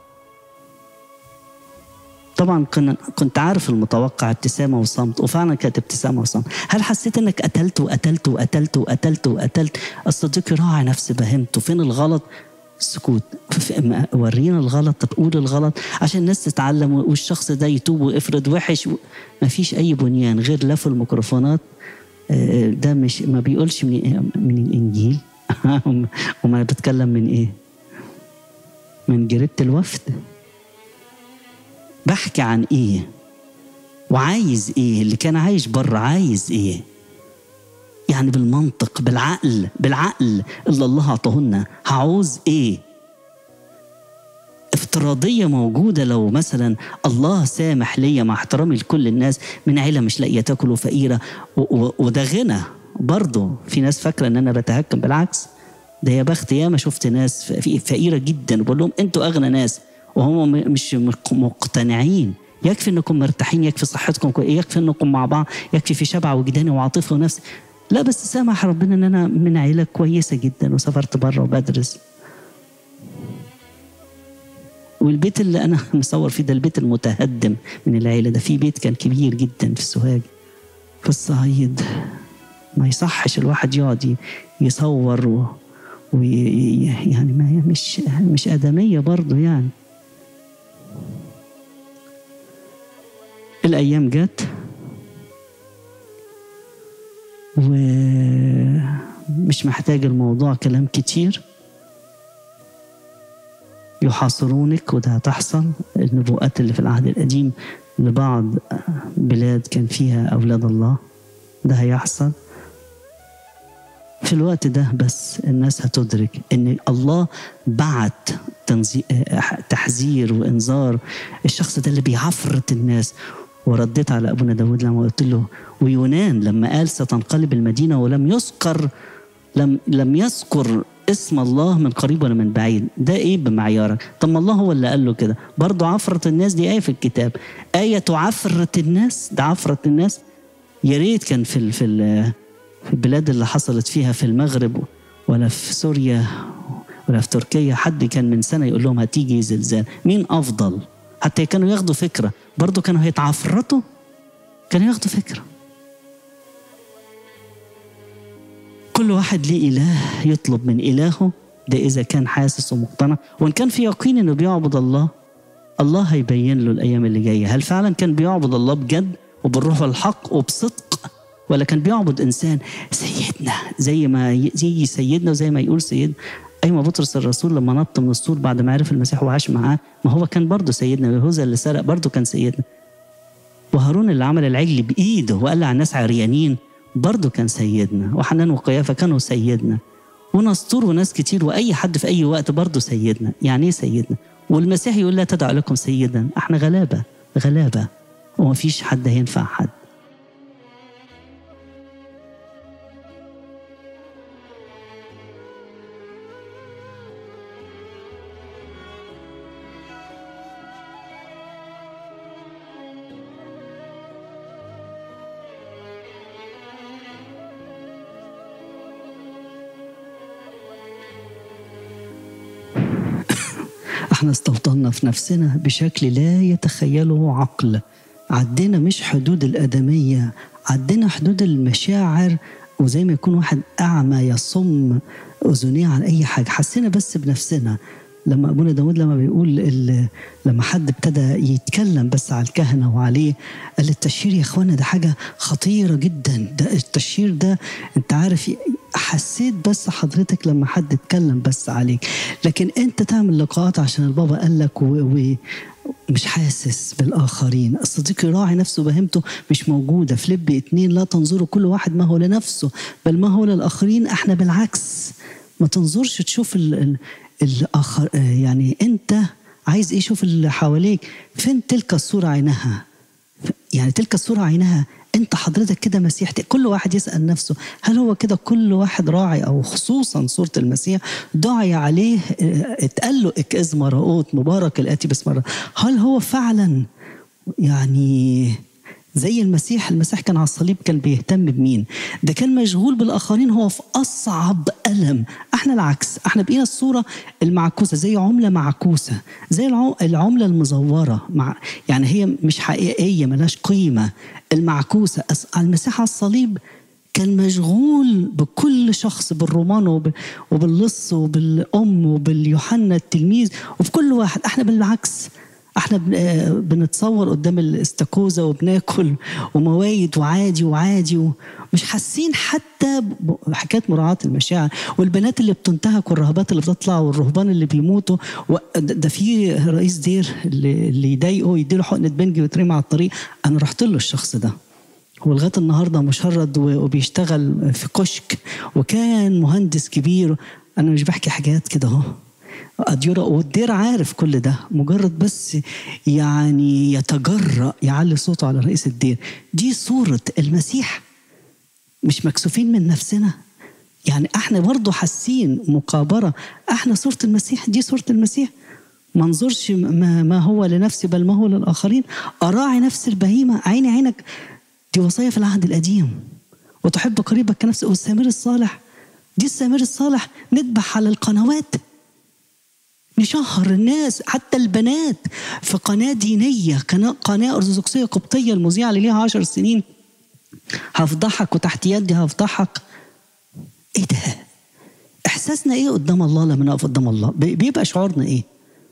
طبعا كن- كنت عارف المتوقع ابتسامه وصمت وفعلا كانت ابتسامه وصمت هل حسيت انك قتلت وقتلت وقتلت وقتلت وقتلت الصديق راعي نفس بهمته فين الغلط سكوت ف- ما- ورينا الغلط طب قول الغلط عشان الناس تتعلم والشخص ده يتوب ويفرض وحش ما فيش اي بنيان غير لف الميكروفونات آه، ده مش ما بيقولش من من الانجيل وما بتكلم من ايه من جريده الوفد بحكي عن ايه وعايز ايه اللي كان عايش بره عايز ايه يعني بالمنطق بالعقل بالعقل اللي الله اعطاهولنا هعوز ايه افتراضية موجودة لو مثلا الله سامح ليا مع احترامي لكل الناس من عيلة مش لاقية تاكل وفقيرة و- و- وده غنى برضه في ناس فاكرة ان انا بتهكم بالعكس ده يا بخت ياما شفت ناس ف- في- فقيرة جدا وبقول لهم انتوا اغنى ناس وهم م- مش مق- مقتنعين يكفي انكم مرتاحين يكفي صحتكم كوي- يكفي انكم مع بعض يكفي في شبع وجداني وعاطفه ونفس لا بس سامح ربنا ان انا من عيله كويسه جدا وسافرت بره وبدرس والبيت اللي انا مصور فيه ده البيت المتهدم من العيله ده في بيت كان كبير جدا في السوهاج في الصعيد ما يصحش الواحد يقعد ي- يصور و... وي... يعني ما هي مش مش ادميه برضه يعني الايام جت ومش محتاج الموضوع كلام كتير يحاصرونك وده هتحصل النبوءات اللي في العهد القديم لبعض بلاد كان فيها أولاد الله ده هيحصل في الوقت ده بس الناس هتدرك ان الله بعت تنزي... تحذير وانذار الشخص ده اللي بيعفرت الناس ورديت على ابونا داود لما قلت له ويونان لما قال ستنقلب المدينه ولم يذكر لم لم يذكر اسم الله من قريب ولا من بعيد ده ايه بمعيارك طب ما الله هو اللي قال له كده برضه عفرة الناس دي آية في الكتاب آية تعفرت الناس ده عفرت الناس يا ريت كان في ال في ال في البلاد اللي حصلت فيها في المغرب ولا في سوريا ولا في تركيا حد كان من سنة يقول لهم هتيجي زلزال مين أفضل حتى كانوا ياخدوا فكرة برضه كانوا هيتعفرتوا كانوا ياخدوا فكرة كل واحد ليه إله يطلب من إلهه ده إذا كان حاسس ومقتنع وإن كان في يقين إنه بيعبد الله الله هيبين له الأيام اللي جاية هل فعلا كان بيعبد الله بجد وبالروح والحق وبصدق ولا كان بيعبد إنسان سيدنا زي ما زي سيدنا وزي ما يقول سيدنا أيما بطرس الرسول لما نط من السور بعد ما عرف المسيح وعاش معاه ما هو كان برضه سيدنا يهوذا اللي سرق برضه كان سيدنا وهارون اللي عمل العجل بإيده وقال على الناس عريانين برضه كان سيدنا وحنان وقيافة كانوا سيدنا ونسطور وناس كتير وأي حد في أي وقت برضه سيدنا يعني إيه سيدنا والمسيح يقول لا تدعوا لكم سيدا احنا غلابة غلابة ومفيش حد هينفع حد احنا استوطنا في نفسنا بشكل لا يتخيله عقل عدينا مش حدود الآدمية عدينا حدود المشاعر وزي ما يكون واحد أعمى يصم أذنيه عن أي حاجة حسينا بس بنفسنا لما ابونا داود لما بيقول ال- لما حد ابتدى يتكلم بس على الكهنه وعليه قال التشهير يا اخوانا ده حاجه خطيره جدا ده التشهير ده انت عارف حسيت بس حضرتك لما حد اتكلم بس عليك لكن انت تعمل لقاءات عشان البابا قال لك و... و... مش حاسس بالآخرين الصديق يراعي نفسه بهمته مش موجودة في لب اتنين لا تنظروا كل واحد ما هو لنفسه بل ما هو للآخرين احنا بالعكس ما تنظرش تشوف ال... ال... الآخر آه، يعني انت عايز ايه شوف اللي حواليك فين تلك الصورة عينها يعني تلك الصورة عينها انت حضرتك كده مسيح كل واحد يسأل نفسه هل هو كده كل واحد راعي او خصوصا صورة المسيح دعي عليه اه، اتقال له اكئز مرؤوت مبارك الاتي باسم الرب هل هو فعلا يعني زي المسيح المسيح كان على الصليب كان بيهتم بمين ده كان مشغول بالاخرين هو في اصعب الم احنا العكس احنا بقينا الصوره المعكوسه زي عمله معكوسه زي الع- العمله المزوره مع يعني هي مش حقيقيه ملهاش قيمه المعكوسه أس- المسيح على الصليب كان مشغول بكل شخص بالرومان وب- وباللص وبالام وباليوحنا التلميذ وبكل واحد احنا بالعكس احنا بن- آه، بنتصور قدام الاستاكوزا وبناكل وموايد وعادي وعادي ومش حاسين حتى ب- بحكايه مراعاه المشاعر والبنات اللي بتنتهك والرهبات اللي بتطلع والرهبان اللي بيموتوا و- ده ده في رئيس دير اللي اللي يضايقه يديله حقنه بنج ويترمي على الطريق انا رحت له الشخص ده هو لغايه النهارده مشرد و- وبيشتغل في كشك وكان مهندس كبير انا مش بحكي حاجات كده اهو أديرة والدير عارف كل ده مجرد بس يعني يتجرأ يعلي صوته على رئيس الدير دي صورة المسيح مش مكسوفين من نفسنا يعني احنا برضو حاسين مقابرة احنا صورة المسيح دي صورة المسيح ما انظرش ما, ما هو لنفسي بل ما هو للآخرين أراعي نفس البهيمة عيني عينك دي وصية في العهد القديم وتحب قريبك كنفسك والسامر الصالح دي السامر الصالح نذبح على القنوات نشهر الناس حتى البنات في قناة دينية قناة, قناة أرثوذكسية قبطية المذيعة اللي ليها عشر سنين هفضحك وتحت يدي هفضحك ايه ده احساسنا ايه قدام الله لما نقف قدام الله بي- بيبقى شعورنا ايه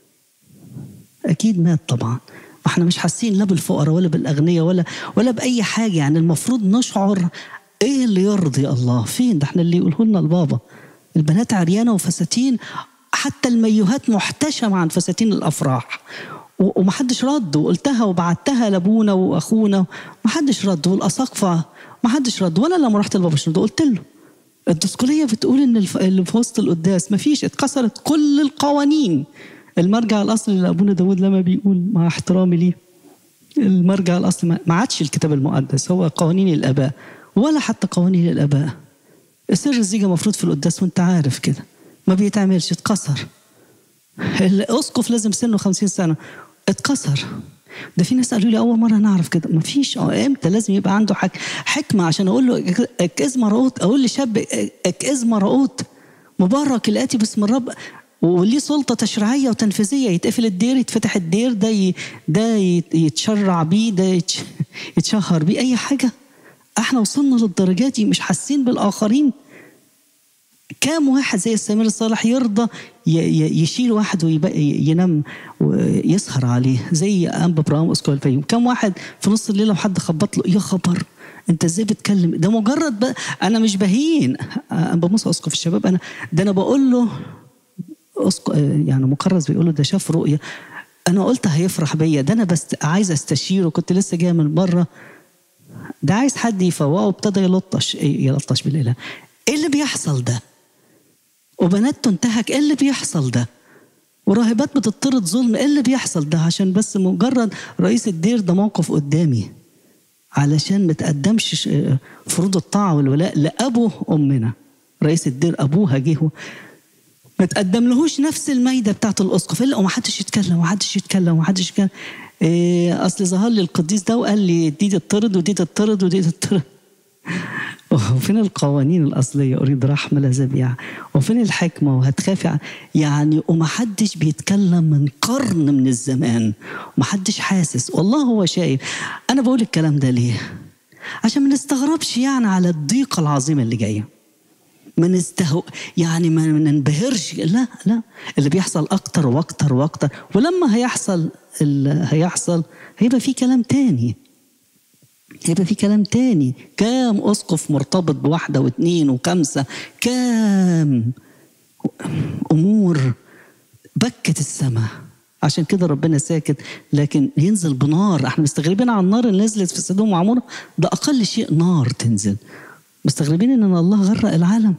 اكيد مات طبعا ما احنا مش حاسين لا بالفقراء ولا بالاغنياء ولا ولا باي حاجه يعني المفروض نشعر ايه اللي يرضي الله فين ده احنا اللي يقوله لنا البابا البنات عريانه وفساتين حتى الميوهات محتشمه عن فساتين الافراح و- ومحدش رد وقلتها وبعتها لابونا واخونا محدش رد والاساقفه محدش رد ولا لما رحت لبابا شنودة قلت له الدسكولية بتقول ان الف- اللي في وسط القداس مفيش اتكسرت كل القوانين المرجع الاصلي لابونا داود لما بيقول مع احترامي ليه المرجع الاصلي ما ما عادش الكتاب المقدس هو قوانين الاباء ولا حتى قوانين الاباء سر الزيجه مفروض في القداس وانت عارف كده ما بيتعملش اتكسر الاسقف لازم سنه 50 سنه اتكسر ده في ناس قالوا لي اول مره نعرف كده ما فيش امتى لازم يبقى عنده حك حكمه عشان اقول له اكئز مرقوت اقول لشاب اكئز مرقوت مبارك الاتي باسم الرب وليه سلطة تشريعية وتنفيذية يتقفل الدير يتفتح الدير ده ي... ده يت- يتشرع بيه ده يتش... يتشهر بيه أي حاجة احنا وصلنا للدرجات دي مش حاسين بالآخرين كام واحد زي السمير الصالح يرضى ي- ي- يشيل واحد وينام ويسهر عليه زي انبا ابراهيم اسكو الفيوم كام واحد في نص الليله وحد خبط له يا خبر انت ازاي بتكلم ده مجرد بقى انا مش بهين انبا موسى اسقف الشباب انا ده انا بقول له أسق... يعني مكرس بيقول له ده شاف رؤيه انا قلت هيفرح بيا ده انا بس عايز استشيره كنت لسه جاي من بره ده عايز حد يفوقه وابتدى يلطش إيه يلطش بالاله ايه اللي بيحصل ده وبنات تنتهك ايه اللي بيحصل ده وراهبات بتطرد ظلم ايه اللي بيحصل ده عشان بس مجرد رئيس الدير ده موقف قدامي علشان ما تقدمش ش- فروض الطاعه والولاء لابو امنا رئيس الدير ابوها جه ما تقدم لهوش نفس المايده بتاعت الاسقف الا وما حدش يتكلم وما حدش يتكلم وما حدش يتكلم إيه اصل ظهر لي القديس ده وقال لي دي تطرد ودي تطرد ودي تطرد وفين القوانين الأصلية أريد رحمة لا ذبيحة وفين الحكمة وهتخافي ع- يعني ومحدش بيتكلم من قرن من الزمان ومحدش حاسس والله هو شايف أنا بقول الكلام ده ليه عشان ما نستغربش يعني على الضيقة العظيمة اللي جاية ما نستهو يعني ما ننبهرش لا لا اللي بيحصل اكتر واكتر واكتر ولما هيحصل اللي هيحصل هيبقى في كلام تاني هيبقى في كلام تاني كام اسقف مرتبط بواحده واثنين وخمسه كام امور بكت السماء عشان كده ربنا ساكت لكن ينزل بنار احنا مستغربين على النار اللي نزلت في سدوم وعمورة ده اقل شيء نار تنزل مستغربين ان الله غرق العالم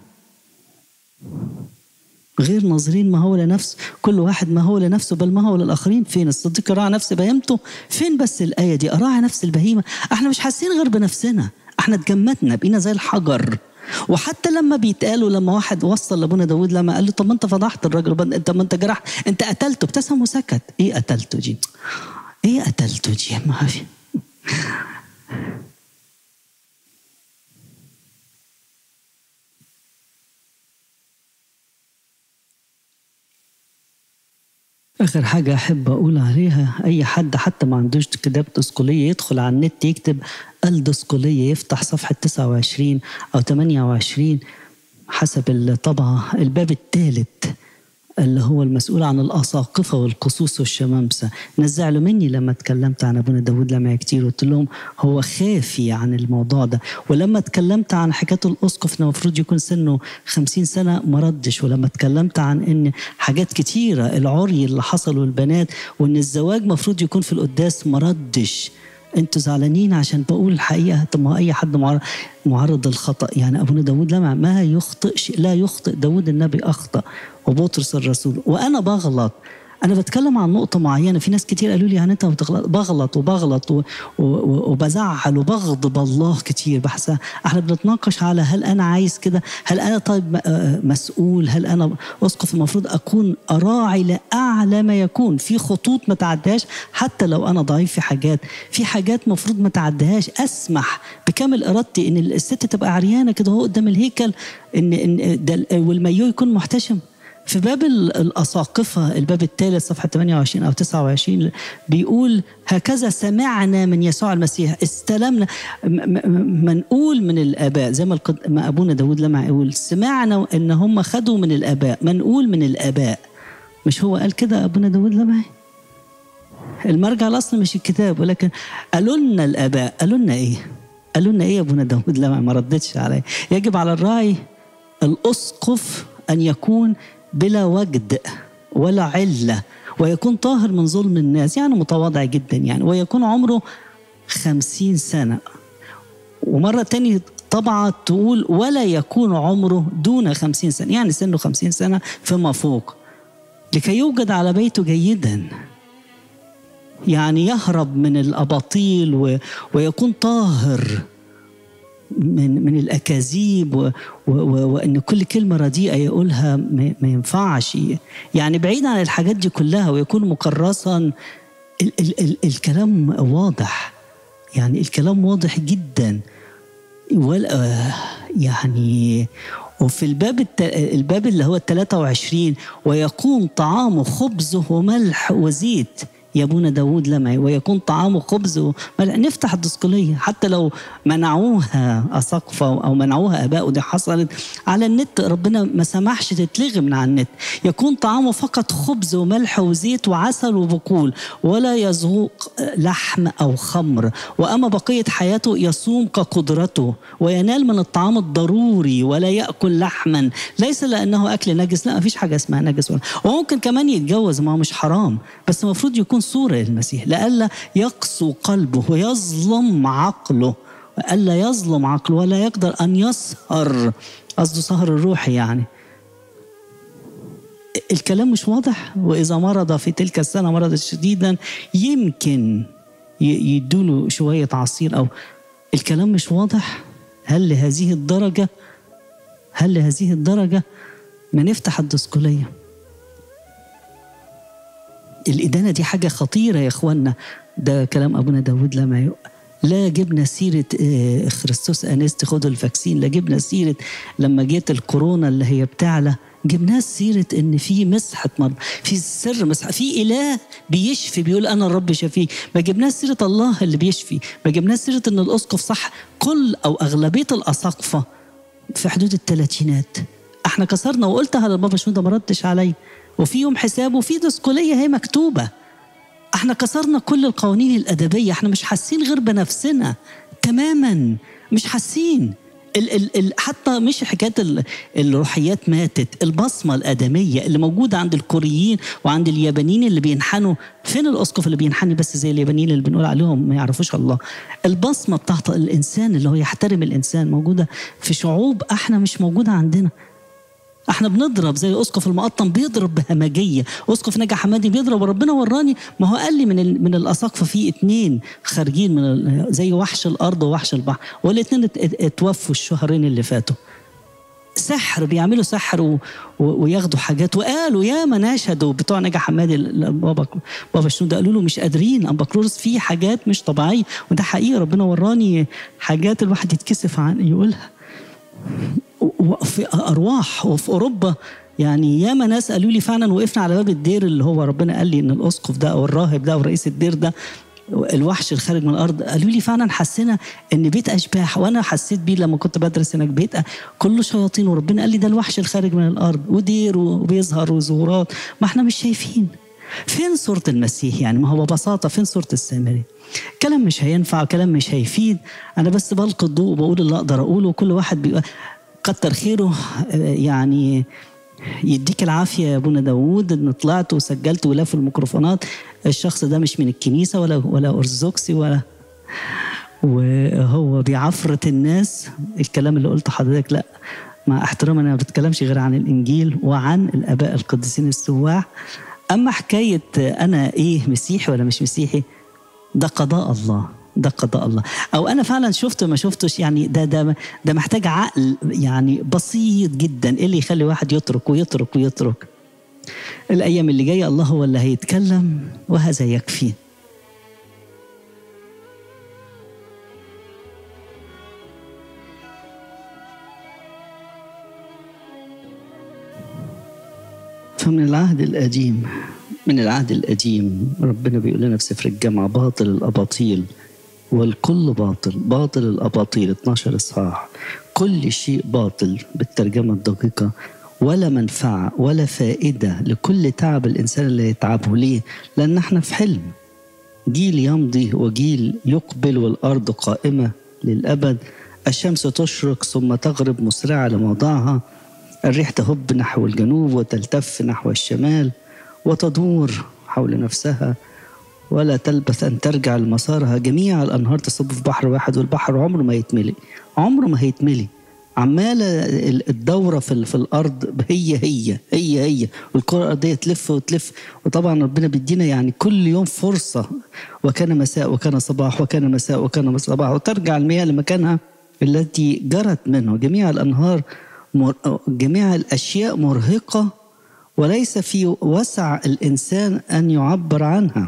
غير ناظرين ما هو لنفسه كل واحد ما هو لنفسه بل ما هو للآخرين فين الصديق راعى نفس بهيمته فين بس الآية دي أراعي نفس البهيمة احنا مش حاسين غير بنفسنا احنا اتجمدنا بقينا زي الحجر وحتى لما بيتقالوا لما واحد وصل لابونا داود لما قال له طب ما انت فضحت الراجل انت ما انت جرحت انت قتلته ابتسم وسكت ايه قتلته دي ايه قتلته دي ما في آخر حاجة أحب أقول عليها أي حد حتى ما عندوش كتاب دسكولية يدخل على النت يكتب الدسكولية يفتح صفحة 29 أو 28 حسب الطبعة الباب الثالث اللي هو المسؤول عن الأساقفة والقصوص والشمامسة نزعلوا مني لما اتكلمت عن أبونا داود لما كتير قلت لهم هو خافي عن الموضوع ده ولما اتكلمت عن حكاية الأسقف إنه المفروض يكون سنه خمسين سنة ما ردش ولما اتكلمت عن إن حاجات كتيرة العري اللي حصلوا البنات وإن الزواج مفروض يكون في القداس ما ردش انتوا زعلانين عشان بقول الحقيقه طب ما اي حد معرض, معرض للخطا يعني ابونا داود لما ما يخطئش لا يخطئ داود النبي اخطا وبطرس الرسول وانا بغلط انا بتكلم عن نقطه معينه في ناس كتير قالوا لي يعني انت بتغلط بغلط وبغلط و... و... وبزعل وبغضب الله كتير بحس احنا بنتناقش على هل انا عايز كده هل انا طيب مسؤول هل انا اسقف المفروض اكون اراعي لاعلى ما يكون في خطوط ما تعديهاش حتى لو انا ضعيف في حاجات في حاجات مفروض ما تعديهاش اسمح بكامل ارادتي ان الست تبقى عريانه كده هو قدام الهيكل ان ان ده والمايو يكون محتشم في باب الأساقفة الباب الثالث صفحة 28 أو 29 بيقول هكذا سمعنا من يسوع المسيح استلمنا منقول من الآباء زي ما ما أبونا داود لما يقول سمعنا إن هم خدوا من الآباء منقول من الآباء مش هو قال كده أبونا داود لما المرجع الأصل مش الكتاب ولكن قالوا لنا الآباء قالوا لنا إيه؟ قالوا لنا إيه يا أبونا داود لما ما ردتش علي يجب على الراعي الأسقف أن يكون بلا وجد ولا علة ويكون طاهر من ظلم الناس يعني متواضع جدا يعني ويكون عمره خمسين سنة ومرة تانية طبعا تقول ولا يكون عمره دون خمسين سنة يعني سنه خمسين سنة فما فوق لكي يوجد على بيته جيدا يعني يهرب من الأباطيل و... ويكون طاهر من من الاكاذيب و و وان كل كلمه رديئه يقولها ما, ما ينفعش يعني بعيد عن الحاجات دي كلها ويكون مكرسا ال ال ال الكلام واضح يعني الكلام واضح جدا ولا يعني وفي الباب الت... الباب اللي هو ال 23 ويكون طعامه خبز وملح وزيت يا ابونا داود لمعي ويكون طعامه خبز وملح نفتح الدسكولية حتى لو منعوها أساقفة أو منعوها آباء ودي حصلت على النت ربنا ما سمحش تتلغي من على النت يكون طعامه فقط خبز وملح وزيت وعسل وبقول ولا يذوق لحم أو خمر وأما بقية حياته يصوم كقدرته وينال من الطعام الضروري ولا يأكل لحما ليس لأنه أكل نجس لا ما فيش حاجة اسمها نجس ولا وممكن كمان يتجوز ما هو مش حرام بس المفروض يكون صورة للمسيح لئلا يقسو قلبه ويظلم عقله ألا يظلم عقله ولا يقدر أن يسهر قصده سهر الروحي يعني الكلام مش واضح وإذا مرض في تلك السنة مرضا شديدا يمكن يدوله شوية عصير أو الكلام مش واضح هل لهذه الدرجة هل لهذه الدرجة ما نفتح الدسكولية الإدانة دي حاجة خطيرة يا إخوانا ده كلام أبونا داود لما يق... لا جبنا سيرة خريستوس أنست خدوا الفاكسين لا جبنا سيرة لما جت الكورونا اللي هي بتعلى جبناه سيرة إن في مسحة مرض في سر مسحة في إله بيشفي بيقول أنا الرب شفيك ما جبناه سيرة الله اللي بيشفي ما جبناه سيرة إن الأسقف صح كل أو أغلبية الأساقفة في حدود الثلاثينات احنا كسرنا وقلتها للبابا شنودة ما ردش عليا وفي يوم حساب وفي دسكولية هي مكتوبة احنا كسرنا كل القوانين الأدبية احنا مش حاسين غير بنفسنا تماما مش حاسين ال ال ال حتى مش حكايه ال- الروحيات ماتت البصمه الادميه اللي موجوده عند الكوريين وعند اليابانيين اللي بينحنوا فين الاسقف اللي بينحني بس زي اليابانيين اللي بنقول عليهم ما يعرفوش الله البصمه بتاعت الانسان اللي هو يحترم الانسان موجوده في شعوب احنا مش موجوده عندنا احنا بنضرب زي اسقف المقطم بيضرب بهمجيه اسقف نجا حمادي بيضرب وربنا وراني ما هو قال لي من ال- من الاساقفه في اتنين خارجين من ال- زي وحش الارض ووحش البحر والاثنين اتوفوا الشهرين اللي فاتوا سحر بيعملوا سحر و... و... وياخدوا حاجات وقالوا يا ما ناشدوا بتوع نجا حمادي ال- بابا بابا شنودة قالوا له مش قادرين ام بكلورس في حاجات مش طبيعيه وده حقيقي ربنا وراني حاجات الواحد يتكسف عن يقولها وفي ارواح وفي اوروبا يعني ياما ناس قالوا لي فعلا وقفنا على باب الدير اللي هو ربنا قال لي ان الاسقف ده او الراهب ده او رئيس الدير ده الوحش الخارج من الارض قالوا لي فعلا حسينا ان بيت اشباح وانا حسيت بيه لما كنت بدرس هناك بيت كله شياطين وربنا قال لي ده الوحش الخارج من الارض ودير وبيظهر وظهورات ما احنا مش شايفين فين صورة المسيح يعني ما هو ببساطة فين صورة السامري كلام مش هينفع كلام مش هيفيد أنا بس بلقي الضوء وبقول اللي أقدر أقوله وكل واحد بيبقى كتر خيره آه، يعني يديك العافية يا أبونا داوود إن طلعت وسجلت ولف الميكروفونات الشخص ده مش من الكنيسة ولا ولا أرثوذكسي ولا وهو بيعفرت الناس الكلام اللي قلته حضرتك لا مع احترام انا ما بتكلمش غير عن الانجيل وعن الاباء القديسين السواح اما حكايه انا ايه مسيحي ولا مش مسيحي ده قضاء الله ده قضاء الله او انا فعلا شفت ما شفتش يعني ده ده ده محتاج عقل يعني بسيط جدا ايه اللي يخلي واحد يترك ويترك ويترك الايام اللي جايه الله هو اللي هيتكلم وهذا يكفي فمن العهد القديم من العهد القديم ربنا بيقول لنا في سفر الجامعة باطل الأباطيل والكل باطل باطل الأباطيل 12 إصحاح كل شيء باطل بالترجمة الدقيقة ولا منفعة ولا فائدة لكل تعب الإنسان اللي يتعبه ليه لأن احنا في حلم جيل يمضي وجيل يقبل والأرض قائمة للأبد الشمس تشرق ثم تغرب مسرعة لموضعها الريح تهب نحو الجنوب وتلتف نحو الشمال وتدور حول نفسها ولا تلبث أن ترجع لمسارها جميع الأنهار تصب في بحر واحد والبحر عمره ما يتملي عمره ما هيتملي عمالة الدورة في, في الأرض هي هي هي هي والكرة الأرضية تلف وتلف وطبعا ربنا بيدينا يعني كل يوم فرصة وكان مساء وكان صباح وكان مساء وكان صباح وترجع المياه لمكانها التي جرت منه جميع الأنهار جميع الأشياء مرهقة وليس في وسع الإنسان أن يعبر عنها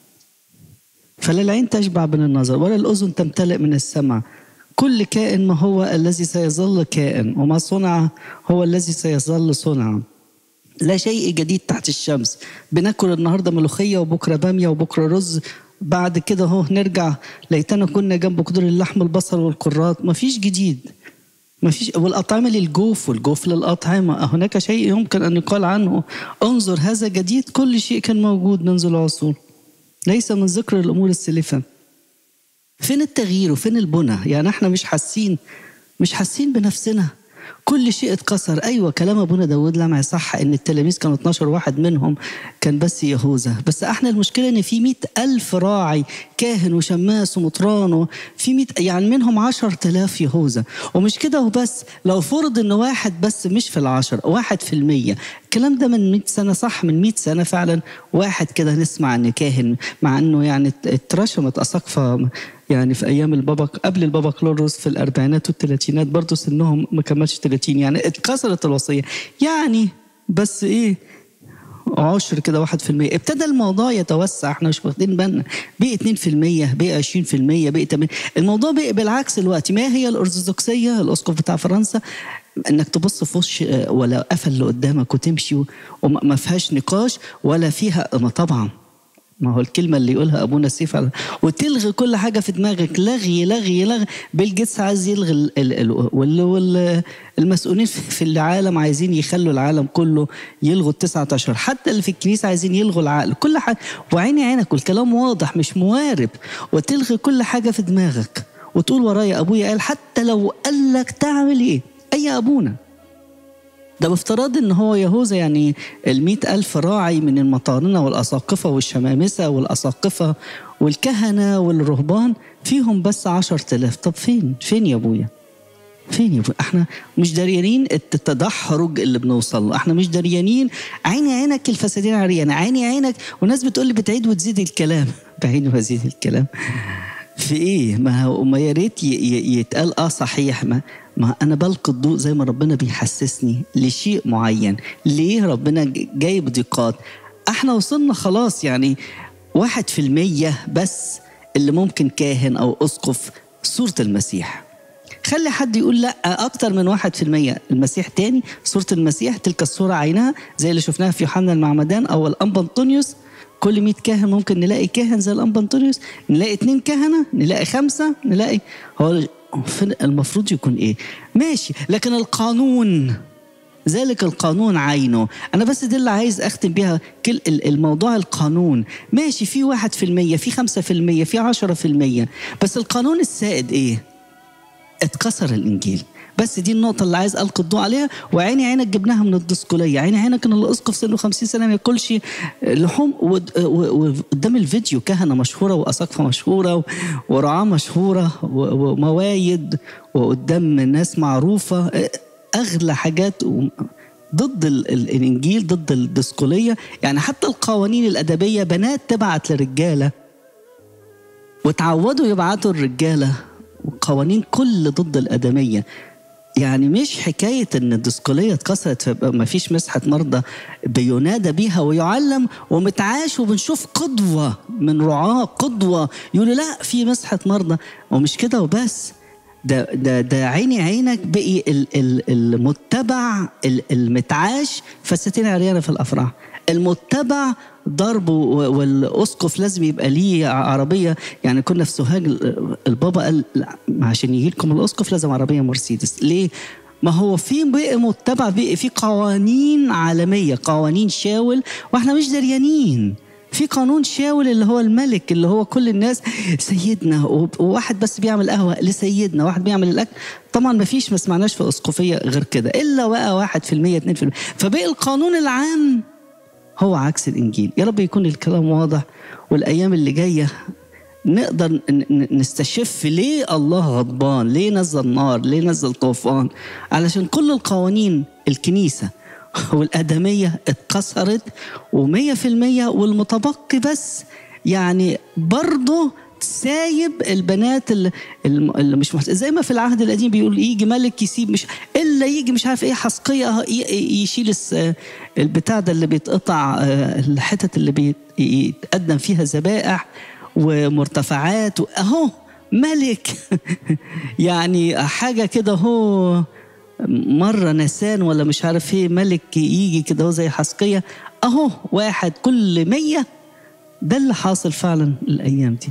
فلا العين تشبع من النظر ولا الأذن تمتلئ من السمع كل كائن ما هو الذي سيظل كائن وما صنع هو الذي سيظل صنعا لا شيء جديد تحت الشمس بناكل النهارده ملوخيه وبكره باميه وبكره رز بعد كده اهو نرجع ليتنا كنا جنب قدر اللحم البصل والقرات مفيش جديد ما فيش والأطعمة للجوف والجوف للأطعمة هناك شيء يمكن أن يقال عنه انظر هذا جديد كل شيء كان موجود منذ العصور ليس من ذكر الأمور السلفة فين التغيير وفين البنى يعني احنا مش حاسين مش حاسين بنفسنا كل شيء اتكسر ايوه كلام ابونا داود لمع صح ان التلاميذ كانوا 12 واحد منهم كان بس يهوذا بس احنا المشكله ان في مئة ألف راعي كاهن وشماس ومطران في مئة يعني منهم 10000 يهوذا ومش كده وبس لو فرض ان واحد بس مش في العشر واحد في المية الكلام ده من 100 سنه صح من 100 سنه فعلا واحد كده نسمع ان كاهن مع انه يعني اترشمت اساقفه يعني في ايام البابا قبل البابا كلوروس في الاربعينات والثلاثينات برضه سنهم ما كملش 30 يعني اتكسرت الوصيه يعني بس ايه عشر كده واحد في المية ابتدى الموضوع يتوسع احنا مش واخدين بالنا بقي 2 في المية بقي 20 في المية بقي 8 الموضوع بقي بالعكس دلوقتي ما هي الارثوذكسيه الاسقف بتاع فرنسا انك تبص في وش ولا قفل اللي قدامك وتمشي وما فيهاش نقاش ولا فيها ما طبعا ما هو الكلمة اللي يقولها أبونا السيف على وتلغي كل حاجة في دماغك لغي لغي لغي بيل جيتس عايز يلغي ال... ال... ال... وال... وال... المسؤولين في العالم عايزين يخلوا العالم كله يلغوا التسعة أشهر حتى اللي في الكنيسة عايزين يلغوا العقل كل حاجة وعيني عينك والكلام واضح مش موارب وتلغي كل حاجة في دماغك وتقول ورايا أبويا قال حتى لو قال لك تعمل إيه أي أبونا ده بافتراض ان هو يهوذا يعني المئة ألف راعي من المطارنة والأساقفة والشمامسة والأساقفة والكهنة والرهبان فيهم بس عشر تلاف طب فين فين يا أبويا فين يا أبويا احنا مش دريانين التدحرج اللي بنوصل له احنا مش دريانين عيني عينك الفسادين عريانة عيني عينك والناس بتقول لي بتعيد وتزيد الكلام بعيد وازيد الكلام في ايه ما هو ما يا ريت يتقال اه صحيح ما ما انا بلقي الضوء زي ما ربنا بيحسسني لشيء معين ليه ربنا جايب ضيقات احنا وصلنا خلاص يعني واحد في المية بس اللي ممكن كاهن او اسقف صورة المسيح خلي حد يقول لا اكتر من واحد في المية المسيح تاني صورة المسيح تلك الصورة عينها زي اللي شفناها في يوحنا المعمدان او الانبا انطونيوس كل 100 كاهن ممكن نلاقي كاهن زي الانبا انطونيوس نلاقي اتنين كهنه نلاقي خمسه نلاقي هو المفروض يكون ايه ماشي لكن القانون ذلك القانون عينه أنا بس دي اللي عايز أختم بيها كل الموضوع القانون ماشي في واحد في المية في خمسة في المية في عشرة في المية بس القانون السائد إيه اتكسر الإنجيل بس دي النقطة اللي عايز ألقي الضوء عليها وعيني عينك جبناها من الدسكولية عيني عينك إن الأسقف سنه 50 سنة ما ياكلش لحوم وقدام الفيديو كهنة مشهورة وأساقفة مشهورة ورعاة مشهورة وموايد وقدام ناس معروفة أغلى حاجات ضد الإنجيل ضد الدسكولية يعني حتى القوانين الأدبية بنات تبعت لرجالة وتعودوا يبعتوا الرجالة وقوانين كل ضد الأدمية يعني مش حكاية إن الدسكولية اتكسرت فما فيش مسحة مرضى بينادى بيها ويعلم ومتعاش وبنشوف قدوة من رعاة قدوة يقولوا لا في مسحة مرضى ومش كده وبس ده ده ده عيني عينك بقي المتبع المتعاش فساتين عريانه في الافراح المتبع ضرب والاسقف لازم يبقى ليه عربيه يعني كنا في سوهاج البابا قال عشان يجي لكم الاسقف لازم عربيه مرسيدس ليه؟ ما هو في بقى متبع بقى في قوانين عالميه قوانين شاول واحنا مش دريانين في قانون شاول اللي هو الملك اللي هو كل الناس سيدنا وواحد بس بيعمل قهوه لسيدنا واحد بيعمل الاكل طبعا ما فيش ما سمعناش في اسقفيه غير كده الا بقى واحد في المية اتنين في المية فبقي القانون العام هو عكس الانجيل يا رب يكون الكلام واضح والايام اللي جايه نقدر نستشف ليه الله غضبان ليه نزل نار ليه نزل طوفان علشان كل القوانين الكنيسه والآدمية اتكسرت ومية في المية والمتبقي بس يعني برضه سايب البنات اللي, اللي مش محت... زي ما في العهد القديم بيقول يجي ملك يسيب مش الا يجي مش عارف ايه حسقيه يشيل البتاع ده اللي بيتقطع الحتت اللي بيتقدم فيها ذبائح ومرتفعات اهو ملك يعني حاجه كده هو مرة نسان ولا مش عارف ايه ملك يجي كده هو زي حسقية اهو واحد كل مية ده اللي حاصل فعلا الأيام دي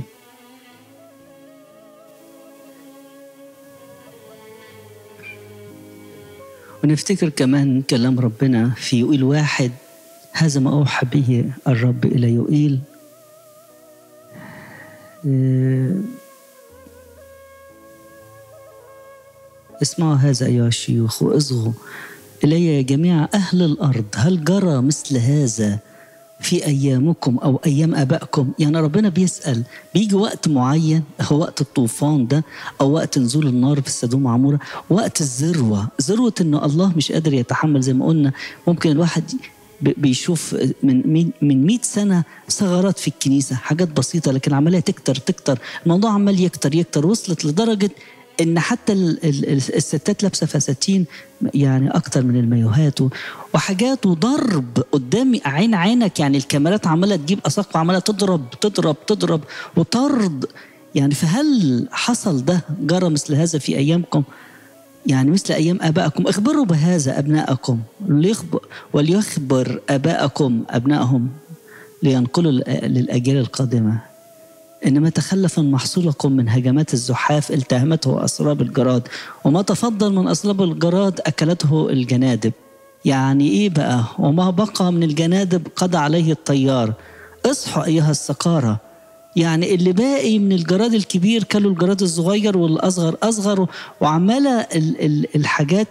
ونفتكر كمان كلام ربنا في يقول واحد هذا ما أوحى به الرب إلى يوئيل اسمعوا هذا أيها الشيوخ واصغوا إلي جميع أهل الأرض هل جرى مثل هذا في أيامكم أو أيام آبائكم يعني ربنا بيسأل بيجي وقت معين هو وقت الطوفان ده أو وقت نزول النار في السدوم عمورة وقت الذروة ذروة إنه الله مش قادر يتحمل زي ما قلنا ممكن الواحد بيشوف من من 100 سنه ثغرات في الكنيسه حاجات بسيطه لكن عماليه تكتر تكتر الموضوع عمال يكتر يكتر وصلت لدرجه ان حتى الستات لابسه فساتين يعني اكتر من المايوهات وحاجات وضرب قدامي عين عينك يعني الكاميرات عماله تجيب اساق وعماله تضرب تضرب تضرب وطرد يعني فهل حصل ده جرى مثل هذا في ايامكم؟ يعني مثل ايام ابائكم اخبروا بهذا ابناءكم وليخبر وليخبر ابائكم ابنائهم لينقلوا للأجيال القادمة إنما تخلف من محصولكم من هجمات الزحاف التهمته أسراب الجراد وما تفضل من أسراب الجراد أكلته الجنادب يعني إيه بقى وما بقى من الجنادب قضى عليه الطيار اصحوا أيها السقارة يعني اللي باقي من الجراد الكبير كلوا الجراد الصغير والاصغر اصغر وعماله الحاجات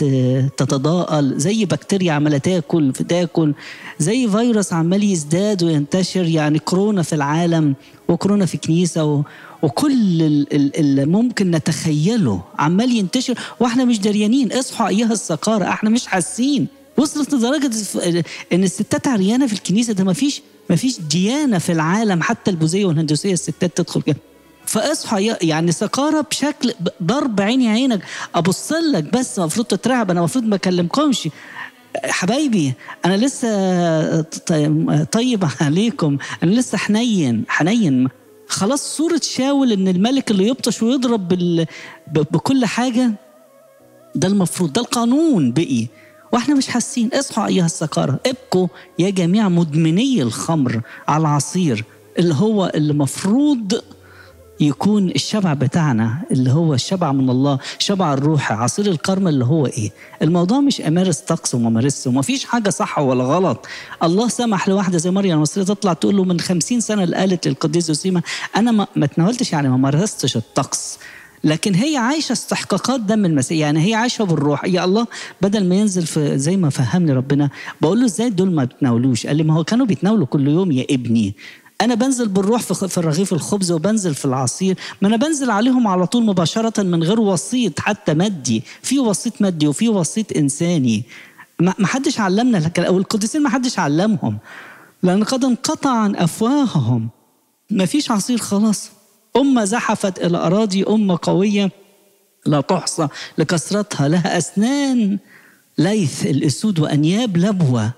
تتضاءل زي بكتيريا عماله تاكل تاكل زي فيروس عمال يزداد وينتشر يعني كورونا في العالم وكورونا في كنيسه وكل اللي ممكن نتخيله عمال ينتشر واحنا مش دريانين اصحوا ايها السقاره احنا مش حاسين وصلت لدرجه ان الستات عريانه في الكنيسه ده ما فيش ما فيش ديانه في العالم حتى البوذيه والهندوسيه الستات تدخل كده فاصحى يعني سكارة بشكل ضرب عيني عينك ابص لك بس المفروض تترعب انا المفروض ما اكلمكمش حبايبي انا لسه طيب عليكم انا لسه حنين حنين خلاص صورة شاول ان الملك اللي يبطش ويضرب بكل حاجة ده المفروض ده القانون بقي واحنا مش حاسين اصحوا ايها السكارة ابكوا يا جميع مدمني الخمر على العصير اللي هو اللي مفروض يكون الشبع بتاعنا اللي هو الشبع من الله شبع الروح عصير الكرم اللي هو ايه الموضوع مش امارس طقس وممارسه وما فيش حاجه صح ولا غلط الله سمح لواحده زي مريم المصريه تطلع تقول له من خمسين سنه اللي قالت للقديس يوسيما انا ما, ما تناولتش يعني ما مارستش الطقس لكن هي عايشه استحقاقات دم المسيح يعني هي عايشه بالروح يا الله بدل ما ينزل في زي ما فهمني ربنا بقول له ازاي دول ما بتناولوش قال لي ما هو كانوا بيتناولوا كل يوم يا ابني انا بنزل بالروح في في رغيف الخبز وبنزل في العصير ما انا بنزل عليهم على طول مباشره من غير وسيط حتى مادي في وسيط مادي وفي وسيط انساني ما حدش علمنا لكن او القديسين ما حدش علمهم لان قد انقطع عن افواههم ما فيش عصير خلاص أمة زحفت إلى أراضي أمة قوية لا تحصى لكثرتها لها أسنان ليث الأسود وأنياب لبوة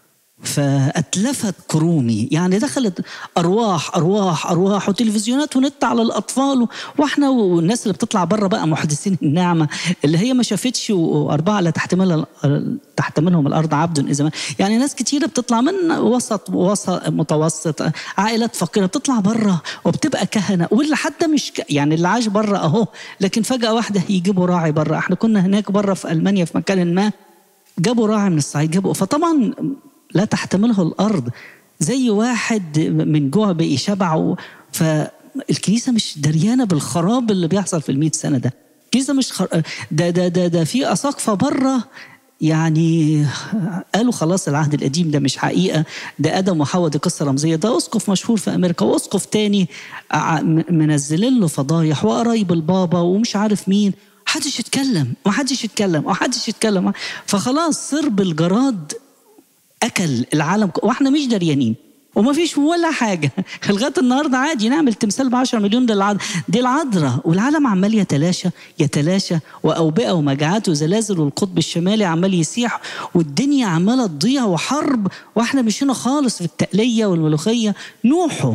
فأتلفت كرومي يعني دخلت أرواح أرواح أرواح وتلفزيونات ونت على الأطفال وإحنا والناس اللي بتطلع بره بقى محدثين النعمة اللي هي ما شافتش وأربعة لا تحتمل تحتملهم الأرض عبد إذا يعني ناس كتيرة بتطلع من وسط وسط متوسط عائلات فقيرة بتطلع بره وبتبقى كهنة واللي حتى مش يعني اللي عاش بره أهو لكن فجأة واحدة يجيبوا راعي بره إحنا كنا هناك بره في ألمانيا في مكان ما جابوا راعي من الصعيد جابوا فطبعا لا تحتمله الارض زي واحد من جوع بقي شبعه فالكنيسه مش دريانه بالخراب اللي بيحصل في المئة سنه ده الكنيسه مش خر... ده ده ده ده في اساقفه بره يعني قالوا خلاص العهد القديم ده مش حقيقه ده ادم وحواء دي قصه رمزيه ده اسقف مشهور في امريكا واسقف تاني منزلين له فضايح وقرايب البابا ومش عارف مين محدش يتكلم محدش يتكلم محدش يتكلم فخلاص صرب الجراد اكل العالم واحنا مش دريانين وما فيش ولا حاجه لغايه النهارده عادي نعمل تمثال ب 10 مليون ده العذراء دي العذراء والعالم عمال يتلاشى يتلاشى واوبئه ومجاعات وزلازل والقطب الشمالي عمال يسيح والدنيا عماله تضيع وحرب واحنا مش هنا خالص في التقليه والملوخيه نوحوا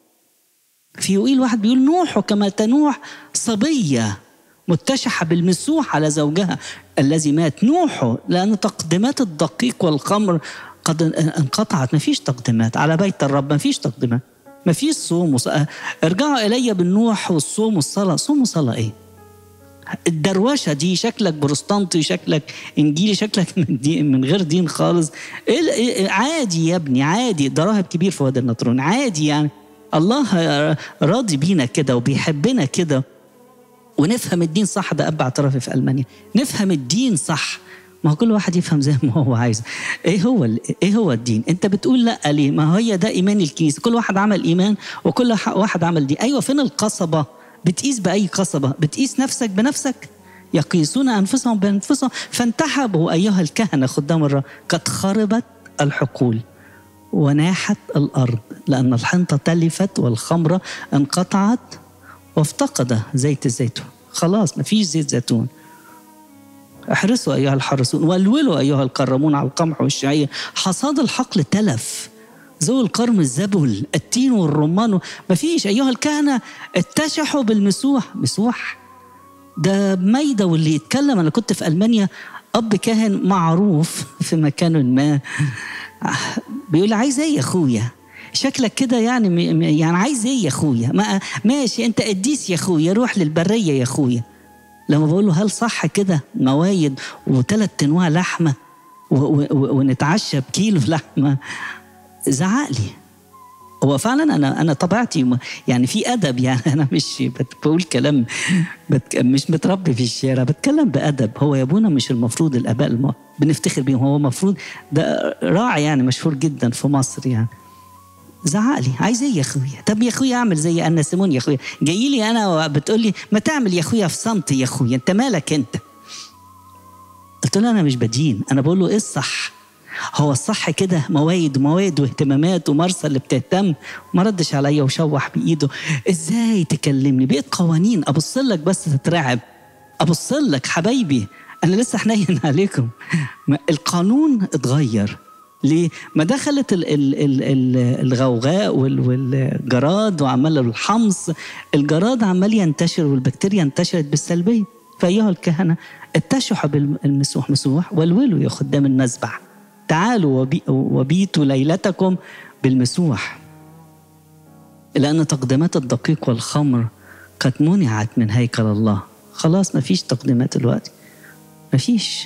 في يوئيل واحد بيقول نوحوا كما تنوح صبيه متشحة بالمسوح على زوجها الذي مات نوحوا لأن تقدمات الدقيق والخمر قد انقطعت ما فيش تقدمات على بيت الرب ما فيش تقدمات ما فيش صوم وصلاة. ارجعوا إلي بالنوح والصوم والصلاة صوم وصلاة إيه الدروشه دي شكلك بروستانتي شكلك انجيلي شكلك من, دي من غير دين خالص عادي يا ابني عادي ده راهب كبير في وادي النطرون عادي يعني الله راضي بينا كده وبيحبنا كده ونفهم الدين صح ده اب اعترافي في المانيا نفهم الدين صح ما هو كل واحد يفهم زي ما هو عايز ايه هو ايه هو الدين انت بتقول لا ليه ما هي ده ايمان الكنيسه كل واحد عمل ايمان وكل واحد عمل دين ايوه فين القصبه بتقيس باي قصبه بتقيس نفسك بنفسك يقيسون انفسهم بانفسهم فانتحبوا ايها الكهنه خدام الرب قد خربت الحقول وناحت الارض لان الحنطه تلفت والخمره انقطعت وافتقد زيت الزيتون خلاص ما فيش زيت زيتون احرصوا ايها الحرسون والولوا ايها الكرمون على القمح والشعير حصاد الحقل تلف ذو القرم الزبل التين والرمان ما فيش ايها الكهنه اتشحوا بالمسوح مسوح ده ميدة واللي يتكلم انا كنت في المانيا اب كاهن معروف في مكان ما بيقول عايز ايه يا اخويا شكلك كده يعني م- م- يعني عايز ايه يا اخويا ما ماشي انت قديس يا اخويا روح للبريه يا اخويا لما بقول له هل صح كده موايد وثلاث انواع لحمه و- و- و- ونتعشى بكيلو لحمه زعق لي هو فعلا انا انا طبيعتي م- يعني في ادب يعني انا مش بت- بقول كلام بت مش متربي في الشارع بتكلم بادب هو يا ابونا مش المفروض الاباء الم... بنفتخر بيهم هو المفروض ده راعي يعني مشهور جدا في مصر يعني زعق لي عايز ايه يا اخويا طب يا اخويا اعمل زي انا سيمون يا اخويا جاي لي انا بتقول لي ما تعمل يا اخويا في صمت يا اخويا انت مالك انت قلت له انا مش بدين انا بقول له ايه الصح هو الصح كده موايد وموايد واهتمامات ومرسى اللي بتهتم ما ردش عليا وشوح بايده ازاي تكلمني بقيت قوانين ابص لك بس تترعب ابص لك حبايبي انا لسه حنين عليكم ما- القانون اتغير ليه؟ ما دخلت ال ال ال ال الغوغاء وال- والجراد وعمال الحمص الجراد عمال ينتشر والبكتيريا انتشرت بالسلبيه فايها الكهنه اتشحوا بالمسوح مسوح والولوا يا خدام المذبح تعالوا وبي وبيتوا ليلتكم بالمسوح لأن تقديمات الدقيق والخمر قد منعت من هيكل الله خلاص مفيش تقديمات دلوقتي مفيش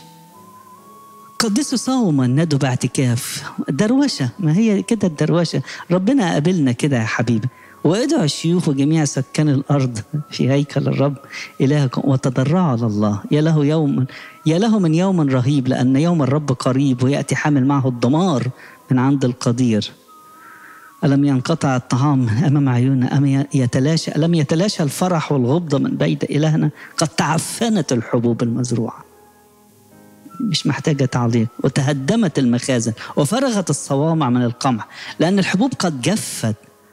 قدسوا صوما ندوا باعتكاف دروشة ما هي كده الدروشة ربنا قابلنا كده يا حبيبي وادعوا الشيوخ وجميع سكان الأرض في هيكل الرب إلهكم وتضرعوا على الله يا له يوم يا له من يوم رهيب لأن يوم الرب قريب ويأتي حامل معه الدمار من عند القدير ألم ينقطع الطعام أمام عيوننا أم يتلاشى ألم يتلاشى الفرح والغبضة من بيت إلهنا قد تعفنت الحبوب المزروعة مش محتاجة تعليق وتهدمت المخازن وفرغت الصوامع من القمح لأن الحبوب قد جفت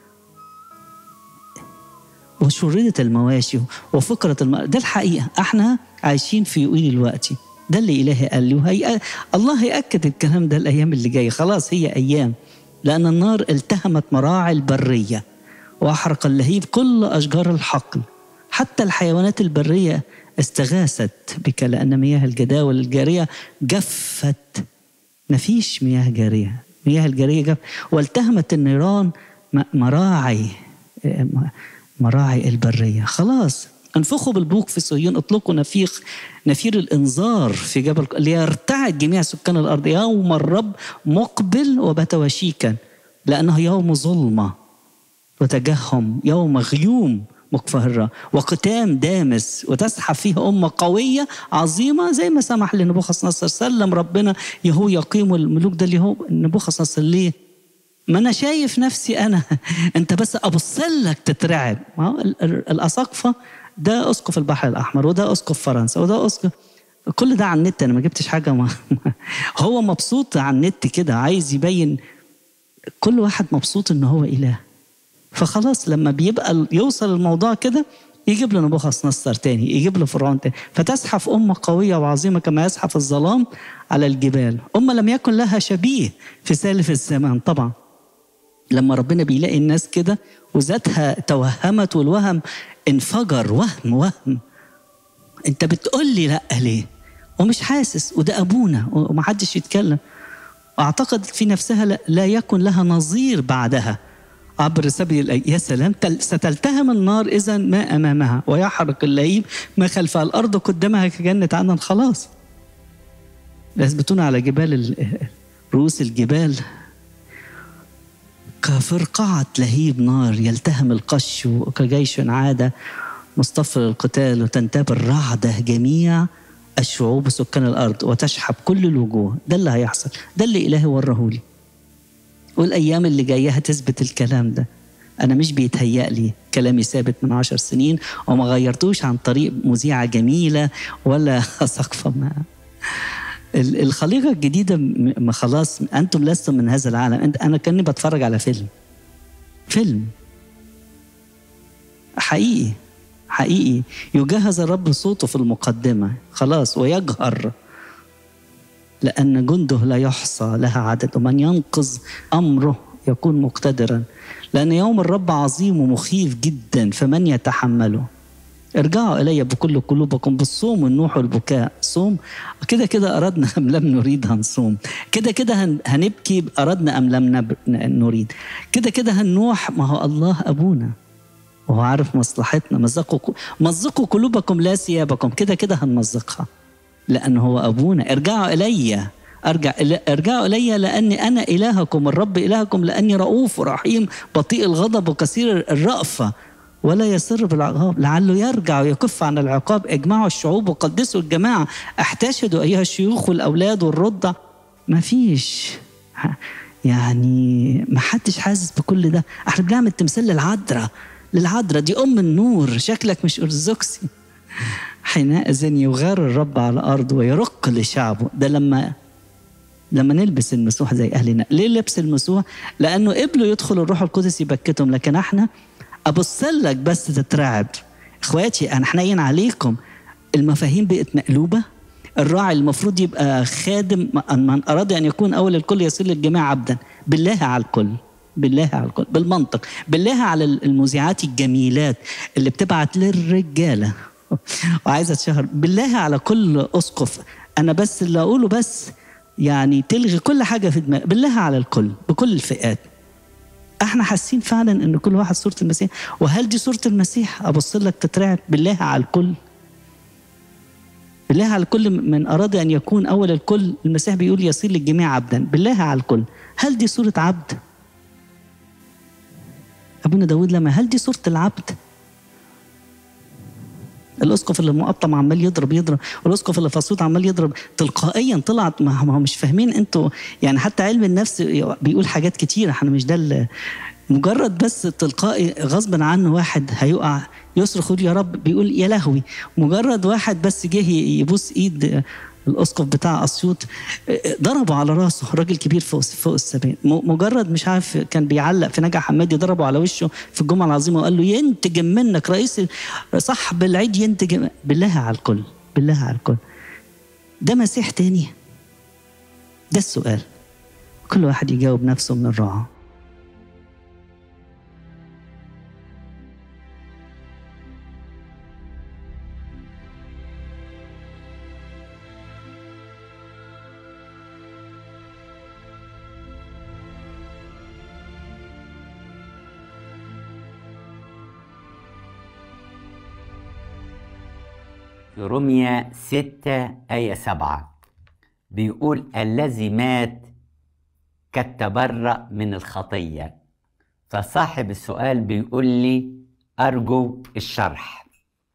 وشردت المواشي وفكرة الم... ده الحقيقة احنا عايشين في يقول دلوقتي ده اللي إلهي قال لي وهي... الله هيأكد الكلام ده الأيام اللي جاية خلاص هي أيام لأن النار التهمت مراعي البرية وأحرق اللهيب كل أشجار الحقل حتى الحيوانات البرية استغاثت بك لأن مياه الجداول الجارية جفت مفيش مياه جارية مياه الجارية جف والتهمت النيران م- مراعي مراعي البرية خلاص انفخوا بالبوق في صهيون اطلقوا نفيخ نفير الانذار في جبل ليرتعد جميع سكان الارض يوم الرب مقبل وبات وشيكا لانه يوم ظلمه وتجهم يوم غيوم مقفهرة وقتام دامس وتزحف فيه أمة قوية عظيمة زي ما سمح لنبوخذ نصر سلم ربنا يهو يقيم الملوك ده اللي هو نبوخذ نصر ليه؟ ما انا شايف نفسي انا انت بس ابص لك تترعب ما هو ال- ال- الاساقفه ده اسقف البحر الاحمر وده اسقف فرنسا وده اسقف كل ده على النت انا ما جبتش حاجه ما هو مبسوط على النت كده عايز يبين كل واحد مبسوط ان هو اله فخلاص لما بيبقى يوصل الموضوع كده يجيب له نبوخذ نصر تاني يجيب له فرعون تاني فتزحف أمة قوية وعظيمة كما يزحف الظلام على الجبال أمة لم يكن لها شبيه في سالف الزمان طبعا لما ربنا بيلاقي الناس كده وذاتها توهمت والوهم انفجر وهم وهم انت بتقول لي لا ليه ومش حاسس وده ابونا ومحدش يتكلم اعتقد في نفسها لا, لا يكن لها نظير بعدها عبر سبيل الأي... يا سلام تل... ستلتهم النار اذا ما امامها ويحرق اللهيب ما خلفها الارض قدامها كجنه عدن خلاص يثبتون على جبال ال... رؤوس الجبال كفرقعة لهيب نار يلتهم القش وكجيش عاد مصطفى للقتال وتنتاب الرعدة جميع الشعوب وسكان الأرض وتشحب كل الوجوه ده اللي هيحصل ده اللي إلهي ورهولي والأيام اللي جاية هتثبت الكلام ده أنا مش بيتهيأ لي كلامي ثابت من عشر سنين وما غيرتوش عن طريق مذيعة جميلة ولا سقفة ما الخليقة الجديدة ما خلاص أنتم لستم من هذا العالم أنا كأني بتفرج على فيلم فيلم حقيقي حقيقي يجهز الرب صوته في المقدمة خلاص ويجهر لأن جنده لا يحصى لها عدد ومن ينقذ أمره يكون مقتدرا لأن يوم الرب عظيم ومخيف جدا فمن يتحمله ارجعوا إلي بكل قلوبكم بالصوم والنوح والبكاء هنصوم كده كده أردنا أم لم نريد هنصوم كده كده هن- هنبكي أردنا أم لم نب- نريد كده كده هنوح ما هو الله أبونا وهو عارف مصلحتنا مزقوا مزقوا قلوبكم لا ثيابكم كده كده هنمزقها لأنه هو أبونا ارجعوا إلي أرجع ارجعوا إلي لأني أنا إلهكم الرب إلهكم لأني رؤوف رحيم بطيء الغضب وكثير الرأفة ولا يسر بالعقاب لعله يرجع ويكف عن العقاب اجمعوا الشعوب وقدسوا الجماعة احتشدوا أيها الشيوخ والأولاد والرضع ما فيش يعني ما حدش حاسس بكل ده احنا بنعمل تمثال للعذراء للعذراء دي أم النور شكلك مش أرثوذكسي حينئذ يغار الرب على الأرض ويرق لشعبه ده لما لما نلبس المسوح زي أهلنا ليه لبس المسوح لأنه قبلوا يدخل الروح القدس يبكتهم لكن احنا أبص لك بس تترعب إخواتي أنا حنين عليكم المفاهيم بقت مقلوبة الراعي المفروض يبقى خادم من أراد أن يكون أول الكل يصير للجميع عبدا بالله على الكل بالله على الكل بالمنطق بالله على المذيعات الجميلات اللي بتبعت للرجالة وعايزة تشهر بالله على كل أسقف أنا بس اللي أقوله بس يعني تلغي كل حاجة في دماغك بالله على الكل بكل الفئات احنا حاسين فعلا ان كل واحد صورة المسيح وهل دي صورة المسيح ابص لك تترعب بالله على الكل بالله على الكل من اراد ان يكون اول الكل المسيح بيقول يصير للجميع عبدا بالله على الكل هل دي صورة عبد ابونا داود لما هل دي صورة العبد الاسقف اللي مقطم عمال يضرب يضرب والاسقف اللي فصوت عمال يضرب تلقائيا طلعت ما هو مش فاهمين انتوا يعني حتى علم النفس بيقول حاجات كتيره احنا مش ده مجرد بس تلقائي غصبا عنه واحد هيقع يصرخ يا رب بيقول يا لهوي مجرد واحد بس جه يبوس ايد الاسقف بتاع اسيوط ضربوا على راسه راجل كبير فوق فوق السبعين مجرد مش عارف كان بيعلق في نجع حمادي ضربوا على وشه في الجمعه العظيمه وقال له ينتجم منك رئيس صاحب العيد ينتجم بالله على الكل بالله على الكل ده مسيح تاني ده السؤال كل واحد يجاوب نفسه من الرعاه في رمية ستة آية سبعة بيقول الذي مات قد تبرأ من الخطية فصاحب السؤال بيقول لي أرجو الشرح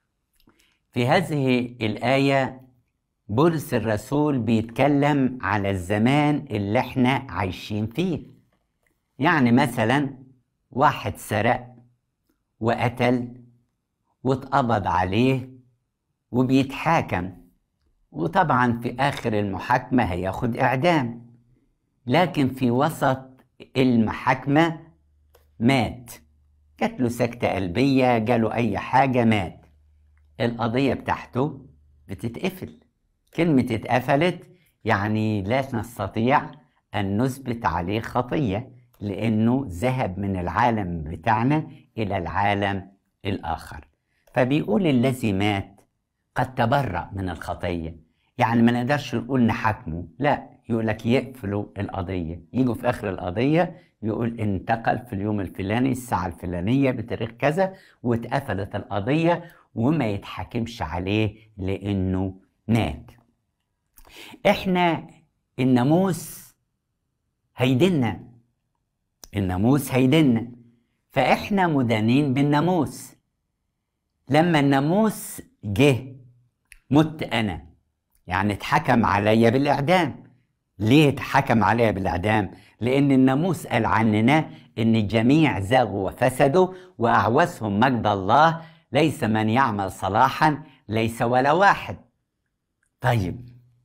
في هذه الآية بولس الرسول بيتكلم على الزمان اللي احنا عايشين فيه يعني مثلا واحد سرق وقتل واتقبض عليه وبيتحاكم وطبعا في آخر المحاكمة هياخد إعدام لكن في وسط المحاكمة مات جات له سكتة قلبية جاله أي حاجة مات القضية بتاعته بتتقفل كلمة اتقفلت يعني لا نستطيع أن نثبت عليه خطية لأنه ذهب من العالم بتاعنا إلى العالم الآخر فبيقول الذي مات قد تبرأ من الخطية يعني ما نقدرش نقول نحاكمه لا يقول لك يقفلوا القضية يجوا في آخر القضية يقول انتقل في اليوم الفلاني الساعة الفلانية بتاريخ كذا واتقفلت القضية وما يتحاكمش عليه لأنه مات احنا الناموس هيدنا الناموس هيدنا فاحنا مدانين بالناموس لما الناموس جه مت انا يعني اتحكم عليا بالاعدام ليه اتحكم عليا بالاعدام لان الناموس قال عننا ان الجميع زاغوا وفسدوا واعوزهم مجد الله ليس من يعمل صلاحا ليس ولا واحد طيب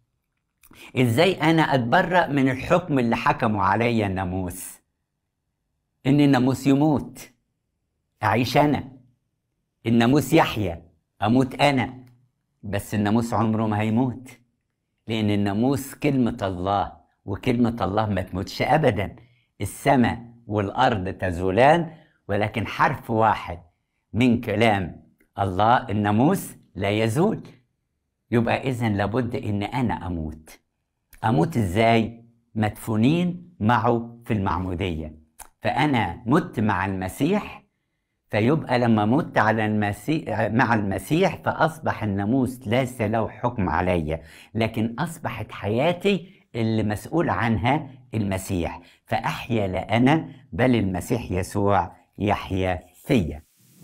ازاي انا اتبرأ من الحكم اللي حكموا عليا الناموس ان الناموس يموت اعيش انا الناموس يحيى اموت انا بس الناموس عمره ما هيموت لان الناموس كلمه الله وكلمه الله ما تموتش ابدا السماء والارض تزولان ولكن حرف واحد من كلام الله الناموس لا يزول يبقى إذا لابد إن أنا أموت أموت إزاي؟ مدفونين معه في المعمودية فأنا مت مع المسيح فيبقى لما مت على المسيح مع المسيح فأصبح الناموس ليس له حكم علي لكن أصبحت حياتي اللي مسؤول عنها المسيح فأحيا لا أنا بل المسيح يسوع يحيا فيا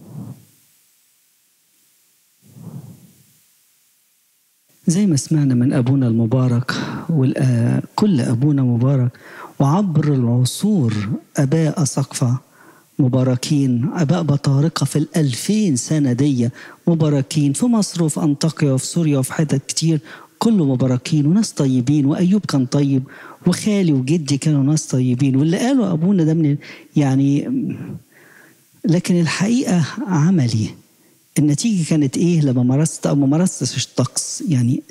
زي ما سمعنا من أبونا المبارك وكل أبونا مبارك وعبر العصور أباء سقفة مباركين أباء بطارقة في الألفين سنة دي مباركين في مصر وفي أنطاكيا وفي سوريا وفي حتت كتير كله مباركين وناس طيبين وأيوب كان طيب وخالي وجدي كانوا ناس طيبين واللي قالوا أبونا ده من يعني لكن الحقيقة عملي النتيجة كانت إيه لما مارست أو ما مارستش الطقس يعني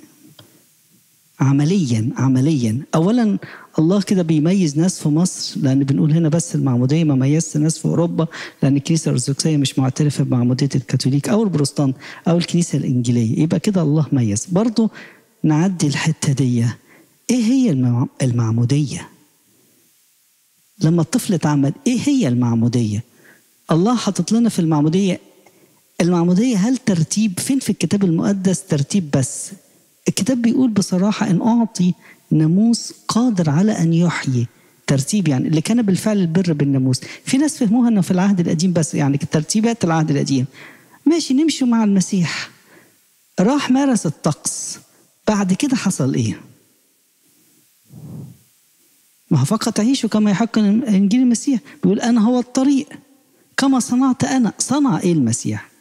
عمليا عمليا أولا الله كده بيميز ناس في مصر لأن بنقول هنا بس المعمودية ما ميزت ناس في أوروبا لأن الكنيسة الأرثوذكسية مش معترفة بمعمودية الكاثوليك أو البروتستانت أو الكنيسة الإنجيلية يبقى كده الله ميز برضه نعدي الحتة دي إيه هي المعمودية؟ لما الطفل اتعمد إيه هي المعمودية؟ الله حاطط لنا في المعمودية المعمودية هل ترتيب فين في الكتاب المقدس ترتيب بس الكتاب بيقول بصراحة إن أعطي ناموس قادر على أن يحيي ترتيب يعني اللي كان بالفعل البر بالناموس في ناس فهموها انه في العهد القديم بس يعني ترتيبات العهد القديم ماشي نمشي مع المسيح راح مارس الطقس بعد كده حصل ايه ما هو فقط عيشوا كما يحق انجيل المسيح بيقول انا هو الطريق كما صنعت انا صنع ايه المسيح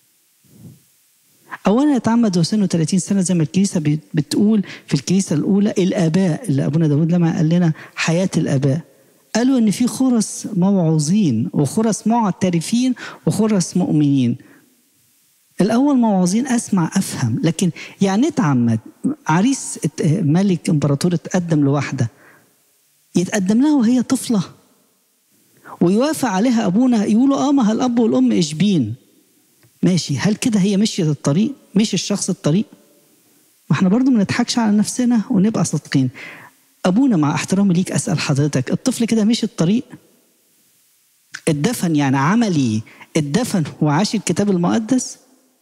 اولا يتعمد وسنه 30 سنه زي ما الكنيسه بتقول في الكنيسه الاولى الاباء اللي ابونا داود لما قال لنا حياه الاباء قالوا ان في خرس موعوظين وخرس معترفين وخرس مؤمنين الاول موعوظين اسمع افهم لكن يعني اتعمد عريس ملك امبراطور اتقدم لواحده يتقدم لها وهي طفله ويوافق عليها ابونا يقولوا اه ما الاب والام اشبين ماشي هل كده هي مشيت الطريق مش الشخص الطريق ما احنا برضو ما نضحكش على نفسنا ونبقى صادقين ابونا مع احترامي ليك اسال حضرتك الطفل كده مشي الطريق اتدفن يعني عملي اتدفن وعاش الكتاب المقدس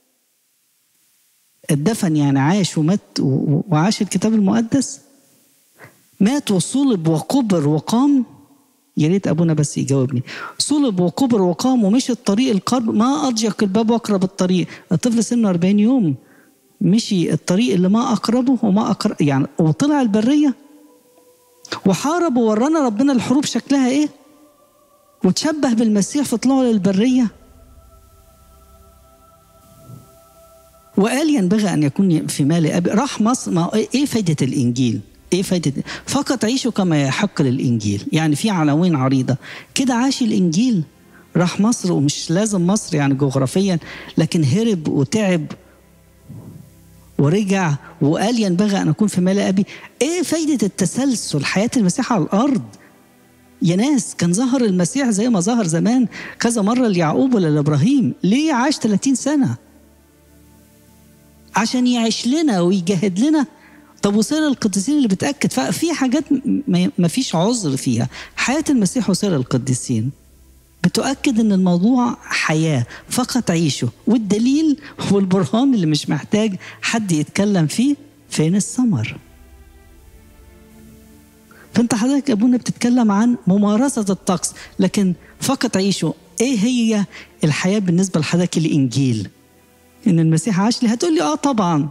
اتدفن يعني عاش ومات وعاش الكتاب المقدس مات وصلب وقبر وقام يا ريت ابونا بس يجاوبني صلب وكبر وقام ومشي الطريق القرب ما اضيق الباب واقرب الطريق الطفل سنه 40 يوم مشي الطريق اللي ما اقربه وما اقرب يعني وطلع البريه وحارب وورانا ربنا الحروب شكلها ايه وتشبه بالمسيح في طلوعه للبريه وقال ينبغي ان يكون في مال ابي راح مصر ما ايه فايده الانجيل ايه فايده فقط عيشوا كما يحق للانجيل يعني في عناوين عريضه كده عاش الانجيل راح مصر ومش لازم مصر يعني جغرافيا لكن هرب وتعب ورجع وقال ينبغي ان اكون في مال ابي ايه فايده التسلسل حياه المسيح على الارض يا ناس كان ظهر المسيح زي ما ظهر زمان كذا مره ليعقوب ولا لابراهيم ليه عاش 30 سنه عشان يعيش لنا ويجاهد لنا طب وسير القديسين اللي بتاكد ففي حاجات ما فيش عذر فيها حياه المسيح وسير القديسين بتؤكد ان الموضوع حياه فقط عيشه والدليل والبرهان اللي مش محتاج حد يتكلم فيه فين الثمر فانت حضرتك ابونا بتتكلم عن ممارسه الطقس لكن فقط عيشه ايه هي الحياه بالنسبه لحضرتك الانجيل ان المسيح عاش لي هتقول لي اه طبعا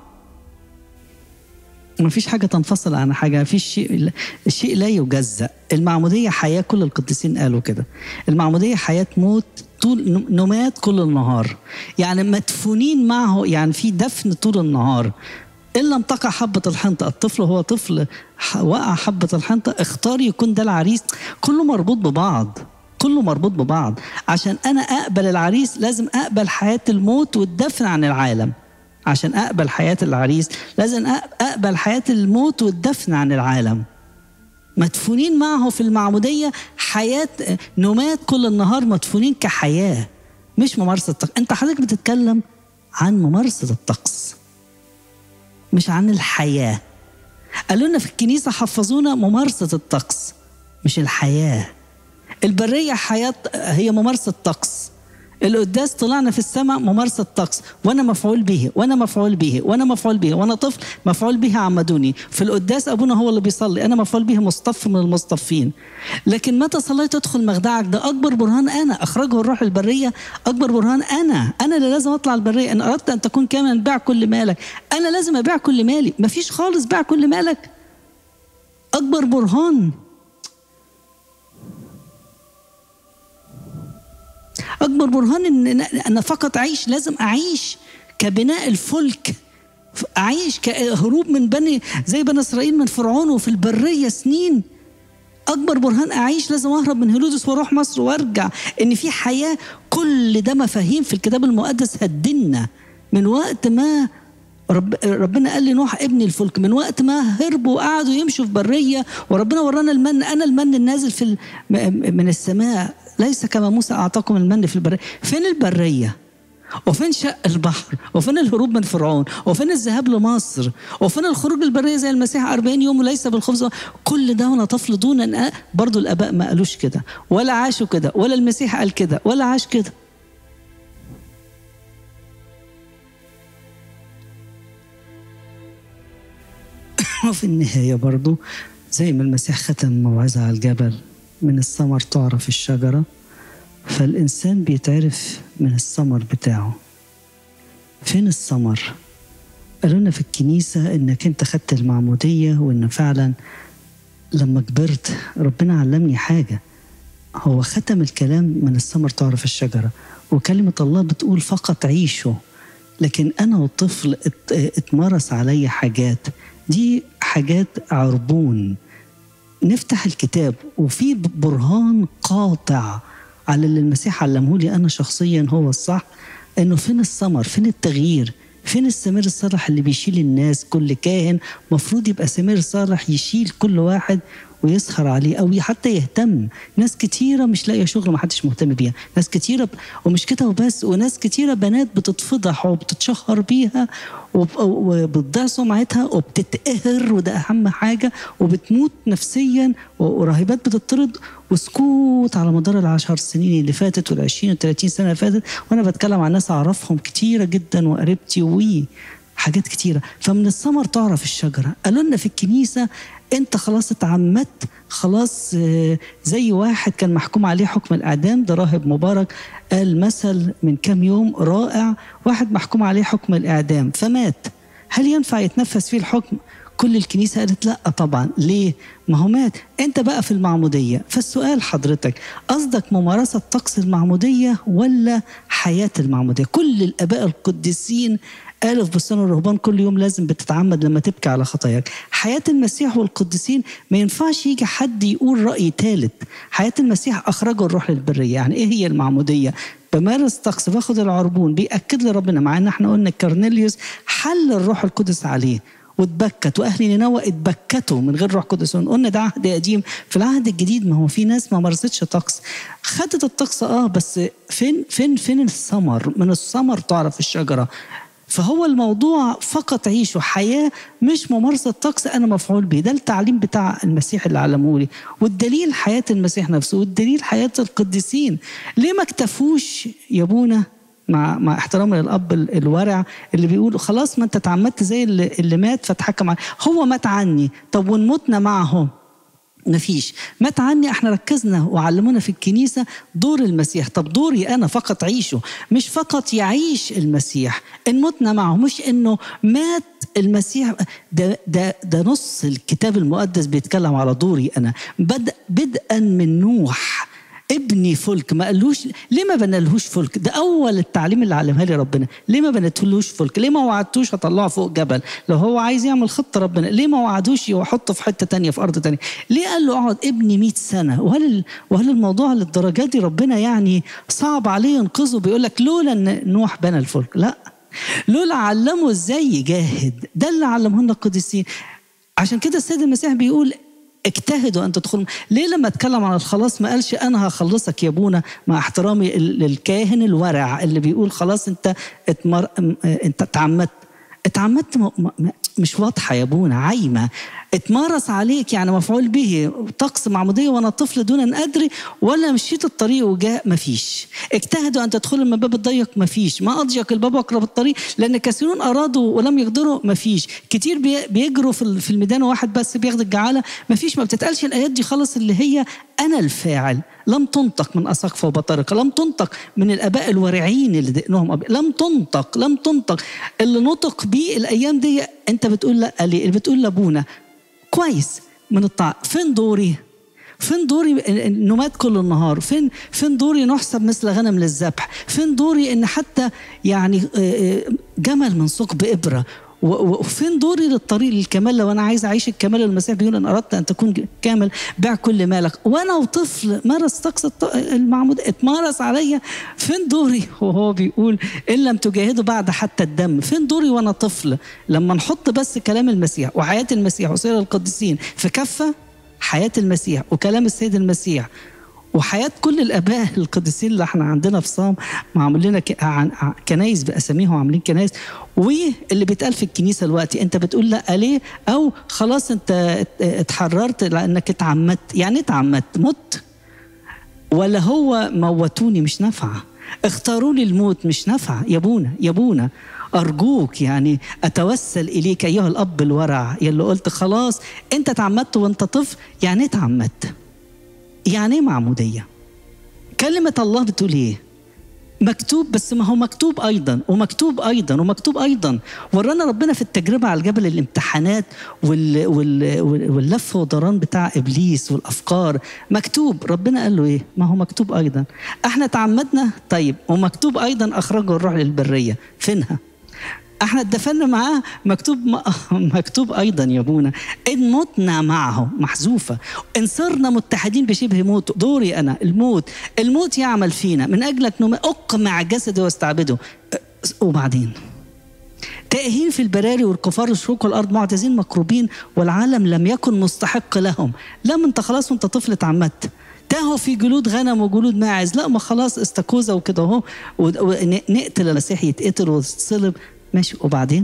ما فيش حاجة تنفصل عن حاجة ما فيش شيء الشيء لا يجزأ المعمودية حياة كل القديسين قالوا كده المعمودية حياة موت طول نمات كل النهار يعني مدفونين معه يعني في دفن طول النهار إن لم تقع حبة الحنطة الطفل هو طفل وقع حبة الحنطة اختار يكون ده العريس كله مربوط ببعض كله مربوط ببعض عشان أنا أقبل العريس لازم أقبل حياة الموت والدفن عن العالم عشان اقبل حياه العريس لازم اقبل حياه الموت والدفن عن العالم مدفونين معه في المعموديه حياه نمات كل النهار مدفونين كحياه مش ممارسه الطقس انت حضرتك بتتكلم عن ممارسه الطقس مش عن الحياه قالوا لنا في الكنيسه حفظونا ممارسه الطقس مش الحياه البريه حياه هي ممارسه طقس القداس طلعنا في السماء ممارسة طقس وأنا مفعول به وأنا مفعول به وأنا مفعول به وأنا طفل مفعول به عمدوني في القداس أبونا هو اللي بيصلي أنا مفعول به مصطف من المصطفين لكن متى صليت تدخل مخدعك ده أكبر برهان أنا أخرجه الروح البرية أكبر برهان أنا أنا اللي لازم أطلع البرية إن أردت أن تكون كاملا بيع كل مالك أنا لازم أبيع كل مالي مفيش خالص بيع كل مالك أكبر برهان اكبر برهان ان انا فقط اعيش لازم اعيش كبناء الفلك اعيش كهروب من بني زي بني اسرائيل من فرعون وفي البريه سنين اكبر برهان اعيش لازم اهرب من هيرودس واروح مصر وارجع ان في حياه كل ده مفاهيم في الكتاب المقدس هدنا من وقت ما رب ربنا قال لنوح ابني الفلك من وقت ما هربوا وقعدوا يمشوا في بريه وربنا ورانا المن انا المن النازل في من السماء ليس كما موسى اعطاكم المن في البريه فين البريه وفين شق البحر وفين الهروب من فرعون وفين الذهاب لمصر وفين الخروج البرية زي المسيح 40 يوم وليس بالخبز كل ده وانا طفل دون ان برضو الاباء ما قالوش كده ولا عاشوا كده ولا المسيح قال كده ولا عاش كده وفي النهاية برضو زي ما المسيح ختم موعظة على الجبل من الثمر تعرف الشجرة فالإنسان بيتعرف من الثمر بتاعه فين الثمر؟ قالوا لنا في الكنيسة إنك أنت خدت المعمودية وإن فعلا لما كبرت ربنا علمني حاجة هو ختم الكلام من الثمر تعرف الشجرة وكلمة الله بتقول فقط عيشوا لكن أنا والطفل اتمارس علي حاجات دي حاجات عربون نفتح الكتاب وفي برهان قاطع على اللي المسيح علمه لي انا شخصيا هو الصح انه فين الثمر فين التغيير فين السمير الصالح اللي بيشيل الناس كل كاهن مفروض يبقى سمير صالح يشيل كل واحد ويسخر عليه او حتى يهتم ناس كتيره مش لاقيه شغل ما حدش مهتم بيها ناس كتيره ب... ومش كده وبس وناس كتيره بنات بتتفضح وبتتشهر بيها وب... وبتضيع سمعتها وبتتقهر وده اهم حاجه وبتموت نفسيا وراهبات بتطرد وسكوت على مدار العشر سنين اللي فاتت والعشرين والثلاثين سنه اللي فاتت وانا بتكلم عن ناس اعرفهم كتيره جدا وقريبتي وي حاجات كتيرة فمن الثمر تعرف الشجرة قالوا لنا في الكنيسة انت خلاص اتعمدت خلاص زي واحد كان محكوم عليه حكم الاعدام ده راهب مبارك قال مثل من كام يوم رائع واحد محكوم عليه حكم الاعدام فمات هل ينفع يتنفذ فيه الحكم كل الكنيسة قالت لا طبعا ليه ما هو مات انت بقى في المعمودية فالسؤال حضرتك قصدك ممارسة طقس المعمودية ولا حياة المعمودية كل الآباء القديسين قالوا في بستان الرهبان كل يوم لازم بتتعمد لما تبكي على خطاياك حياة المسيح والقديسين ما ينفعش يجي حد يقول رأي ثالث حياة المسيح أخرجه الروح للبرية يعني إيه هي المعمودية بمارس طقس باخد العربون بيأكد لي ربنا مع ان احنا قلنا كرنيليوس حل الروح القدس عليه واتبكت واهل نينوى اتبكتوا من غير روح قدس قلنا ده عهد قديم في العهد الجديد ما هو في ناس ما مارستش طقس خدت الطقس اه بس فين فين فين الثمر من الثمر تعرف الشجره فهو الموضوع فقط عيشه حياة مش ممارسة طقس أنا مفعول به ده التعليم بتاع المسيح اللي علمه لي والدليل حياة المسيح نفسه والدليل حياة القديسين ليه ما اكتفوش يا ابونا مع مع احترامي للاب الورع اللي بيقول خلاص ما انت اتعمدت زي اللي, اللي مات فتحكم عليه هو مات عني طب ونموتنا معه مفيش مات عني احنا ركزنا وعلمونا في الكنيسة دور المسيح طب دوري أنا فقط عيشه مش فقط يعيش المسيح إن متنا معه مش إنه مات المسيح ده, ده, ده نص الكتاب المقدس بيتكلم على دوري أنا بدء بدءا من نوح ابني فلك ما قالوش ليه ما بنالهوش فلك ده اول التعليم اللي علمها لي ربنا ليه ما بنتهولوش فلك ليه ما وعدتوش هطلعه فوق جبل لو هو عايز يعمل خطه ربنا ليه ما وعدوش يحطه في حته تانية في ارض تانية ليه قال له اقعد ابني 100 سنه وهل وهل الموضوع للدرجه دي ربنا يعني صعب عليه ينقذه بيقول لك لولا ان نوح بنى الفلك لا لولا علمه ازاي يجاهد ده اللي علمه لنا القديسين عشان كده السيد المسيح بيقول اجتهدوا ان تدخلوا ليه لما اتكلم عن الخلاص ما قالش انا هخلصك يا ابونا مع احترامي للكاهن الورع اللي بيقول خلاص انت اتمر... انت اتعمدت اتعمدت م... م... مش واضحه يا ابونا عايمه اتمارس عليك يعني مفعول به طقس معموديه وانا طفل دون ان ادري ولا مشيت الطريق وجاء مفيش اجتهدوا ان تدخلوا من باب الضيق مفيش ما اضيق الباب اقرب الطريق لان كثيرون ارادوا ولم يقدروا مفيش كتير بي- بيجروا في في الميدان وواحد بس بياخد الجعاله مفيش ما بتتقالش الايات دي خالص اللي هي انا الفاعل لم تنطق من اساقفه وبطارقه لم تنطق من الاباء الورعين اللي دقنهم أبي. لم تنطق لم تنطق اللي نطق بيه الايام دي انت بتقول لا ليه اللي بتقول لابونا كويس من الطاعة فين دوري فين دوري نمات كل النهار فين فين دوري نحسب مثل غنم للذبح فين دوري ان حتى يعني آه، آه، جمل من ثقب ابره و- و- وفين دوري للطريق للكمال لو انا عايز اعيش الكمال المسيح بيقول ان اردت ان تكون كامل بيع كل مالك وانا وطفل مارس طقس الط- المعمود اتمارس عليا فين دوري وهو بيقول ان لم تجاهدوا بعد حتى الدم فين دوري وانا طفل لما نحط بس كلام المسيح وحياه المسيح وسير القديسين في كفه حياه المسيح وكلام السيد المسيح وحياة كل الآباء القديسين اللي احنا عندنا في صام معمول لنا ك- عن- ع- كنايس بأساميهم وعاملين كنايس واللي بيتقال في الكنيسة دلوقتي أنت بتقول لا ليه أو خلاص أنت ات- اتحررت لأنك اتعمدت يعني إيه اتعمدت مت ولا هو موتوني مش نافعة اختاروا لي الموت مش نافعة يا ابونا يا ابونا أرجوك يعني أتوسل إليك أيها الأب الورع يلي قلت خلاص أنت اتعمدت وأنت طفل يعني إيه اتعمدت يعني ايه معمودية؟ كلمة الله بتقول ايه؟ مكتوب بس ما هو مكتوب ايضا ومكتوب ايضا ومكتوب ايضا ورانا ربنا في التجربه على الجبل الامتحانات وال وال وال- واللف ودوران بتاع ابليس والافكار مكتوب ربنا قال له ايه؟ ما هو مكتوب ايضا احنا تعمدنا طيب ومكتوب ايضا اخرجه الروح للبريه فينها؟ احنا اتدفنا معاه مكتوب مكتوب ايضا يا ابونا ان متنا معه محذوفه ان صرنا متحدين بشبه موت دوري انا الموت الموت يعمل فينا من اجلك نم اقمع جسدي واستعبده أه، وبعدين تائهين في البراري والكفار الشروق والارض معتزين مكروبين والعالم لم يكن مستحق لهم لا ما انت خلاص وانت طفل اتعمدت تاهوا في جلود غنم وجلود ماعز لا ما خلاص استكوزه وكده اهو ونقتل المسيح يتقتل ويتصلب ماشي وبعدين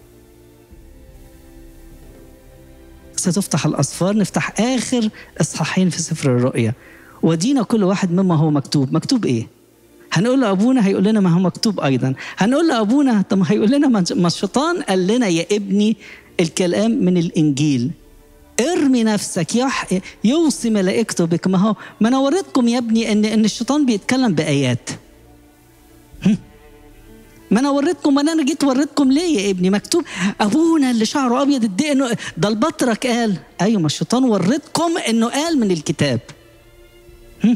ستفتح الأسفار نفتح آخر إصحاحين في سفر الرؤيا ودينا كل واحد مما هو مكتوب مكتوب إيه؟ هنقول لأبونا هيقول لنا ما هو مكتوب أيضا هنقول لأبونا طب ما هيقول لنا ما ما الشيطان قال لنا يا ابني الكلام من الإنجيل ارمي نفسك يح... يوصي ملائكته بك ما هو ما انا وريتكم يا ابني ان ان الشيطان بيتكلم بايات ما انا وريتكم ما انا جيت وريتكم ليه يا ابني مكتوب ابونا اللي شعره ابيض الدقن ده البطرك قال ايوه ما الشيطان وريتكم انه قال من الكتاب هم؟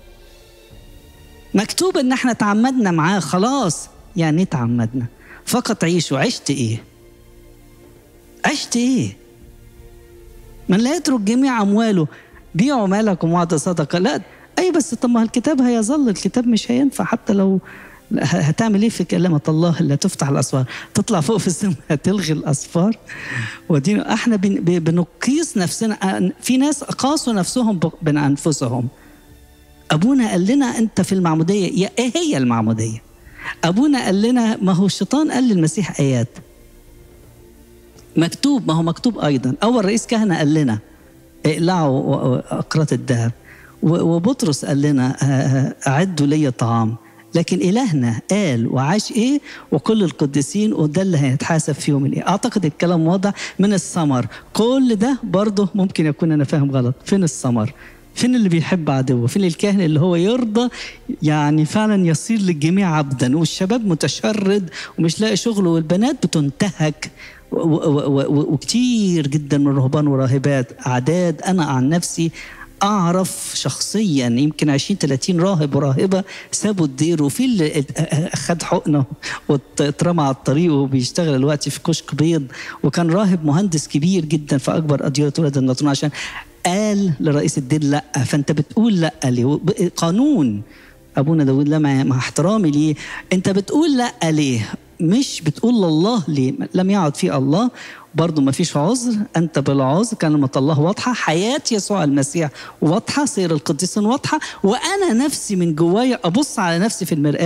مكتوب ان احنا تعمدنا معاه خلاص يعني ايه تعمدنا فقط عيشوا عشت ايه عشت ايه من لا يترك جميع امواله بيعوا مالكم وعد صدقه لا اي بس طب ما الكتاب هيظل الكتاب مش هينفع حتى لو هتعمل ايه في كلمة الله اللي تفتح الاسفار تطلع فوق في السماء هتلغي الاسفار ودينا احنا بن- ب- بنقيس نفسنا في ناس قاسوا نفسهم ب- بين انفسهم ابونا قال لنا انت في المعموديه يا ايه هي المعموديه ابونا قال لنا ما هو الشيطان قال للمسيح ايات مكتوب ما هو مكتوب ايضا اول رئيس كهنه قال لنا اقلعوا و- و- اقراط الذهب و- وبطرس قال لنا آه، آه، اعدوا لي طعام لكن الهنا قال وعاش ايه وكل القديسين وده اللي هيتحاسب في يوم الايه اعتقد الكلام واضح من الثمر كل ده برضه ممكن يكون انا فاهم غلط فين الثمر فين اللي بيحب عدوه فين الكاهن اللي هو يرضى يعني فعلا يصير للجميع عبدا والشباب متشرد ومش لاقي شغل والبنات بتنتهك و- و- و- وكتير جدا من الرهبان وراهبات اعداد انا عن نفسي اعرف شخصيا يمكن 20 30 راهب وراهبه سابوا الدير وفي اللي ات- خد حقنه واترمى على الطريق وبيشتغل دلوقتي في كشك بيض وكان راهب مهندس كبير جدا في اكبر اديره ولد النطرون عشان قال لرئيس الدير لا فانت بتقول لا ليه قانون ابونا داود لا مع مع احترامي ليه انت بتقول لا ليه مش بتقول لله ليه لم يعد في الله برضه ما فيش عذر انت بلا عذر كلمه الله واضحه حياه يسوع المسيح واضحه سير القديسين واضحه وانا نفسي من جوايا ابص على نفسي في المراه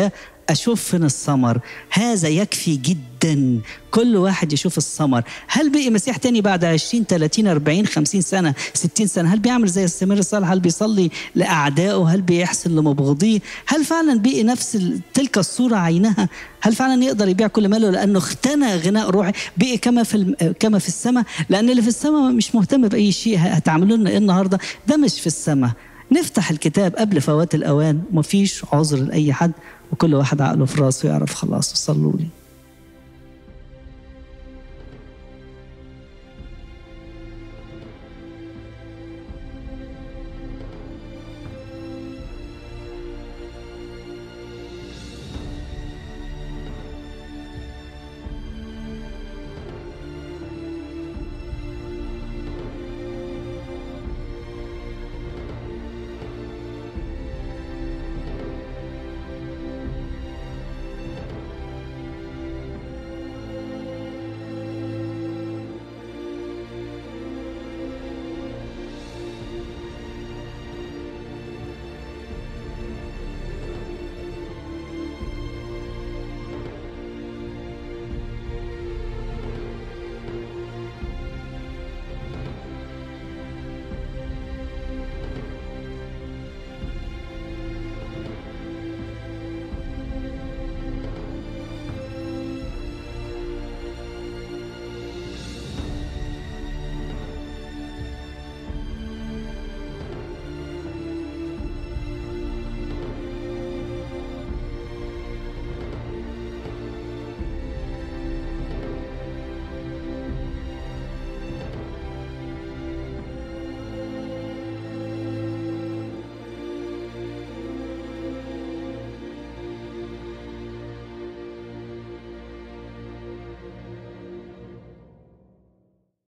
اشوف فين الثمر هذا يكفي جدا كل واحد يشوف الثمر هل بقي مسيح تاني بعد 20 30 40 50 سنه 60 سنه هل بيعمل زي السمير الصالح هل بيصلي لاعدائه هل بيحسن لمبغضيه هل فعلا بقي نفس ال- تلك الصوره عينها هل فعلا يقدر يبيع كل ماله لانه اغتنى غناء روحي بقي كما في الم- كما في السماء لان اللي في السماء مش مهتم باي شيء هتعملوا لنا ايه النهارده ده مش في السماء نفتح الكتاب قبل فوات الاوان ومفيش عذر لاي حد وكل واحد عقله في راسه يعرف خلاص صلوا لي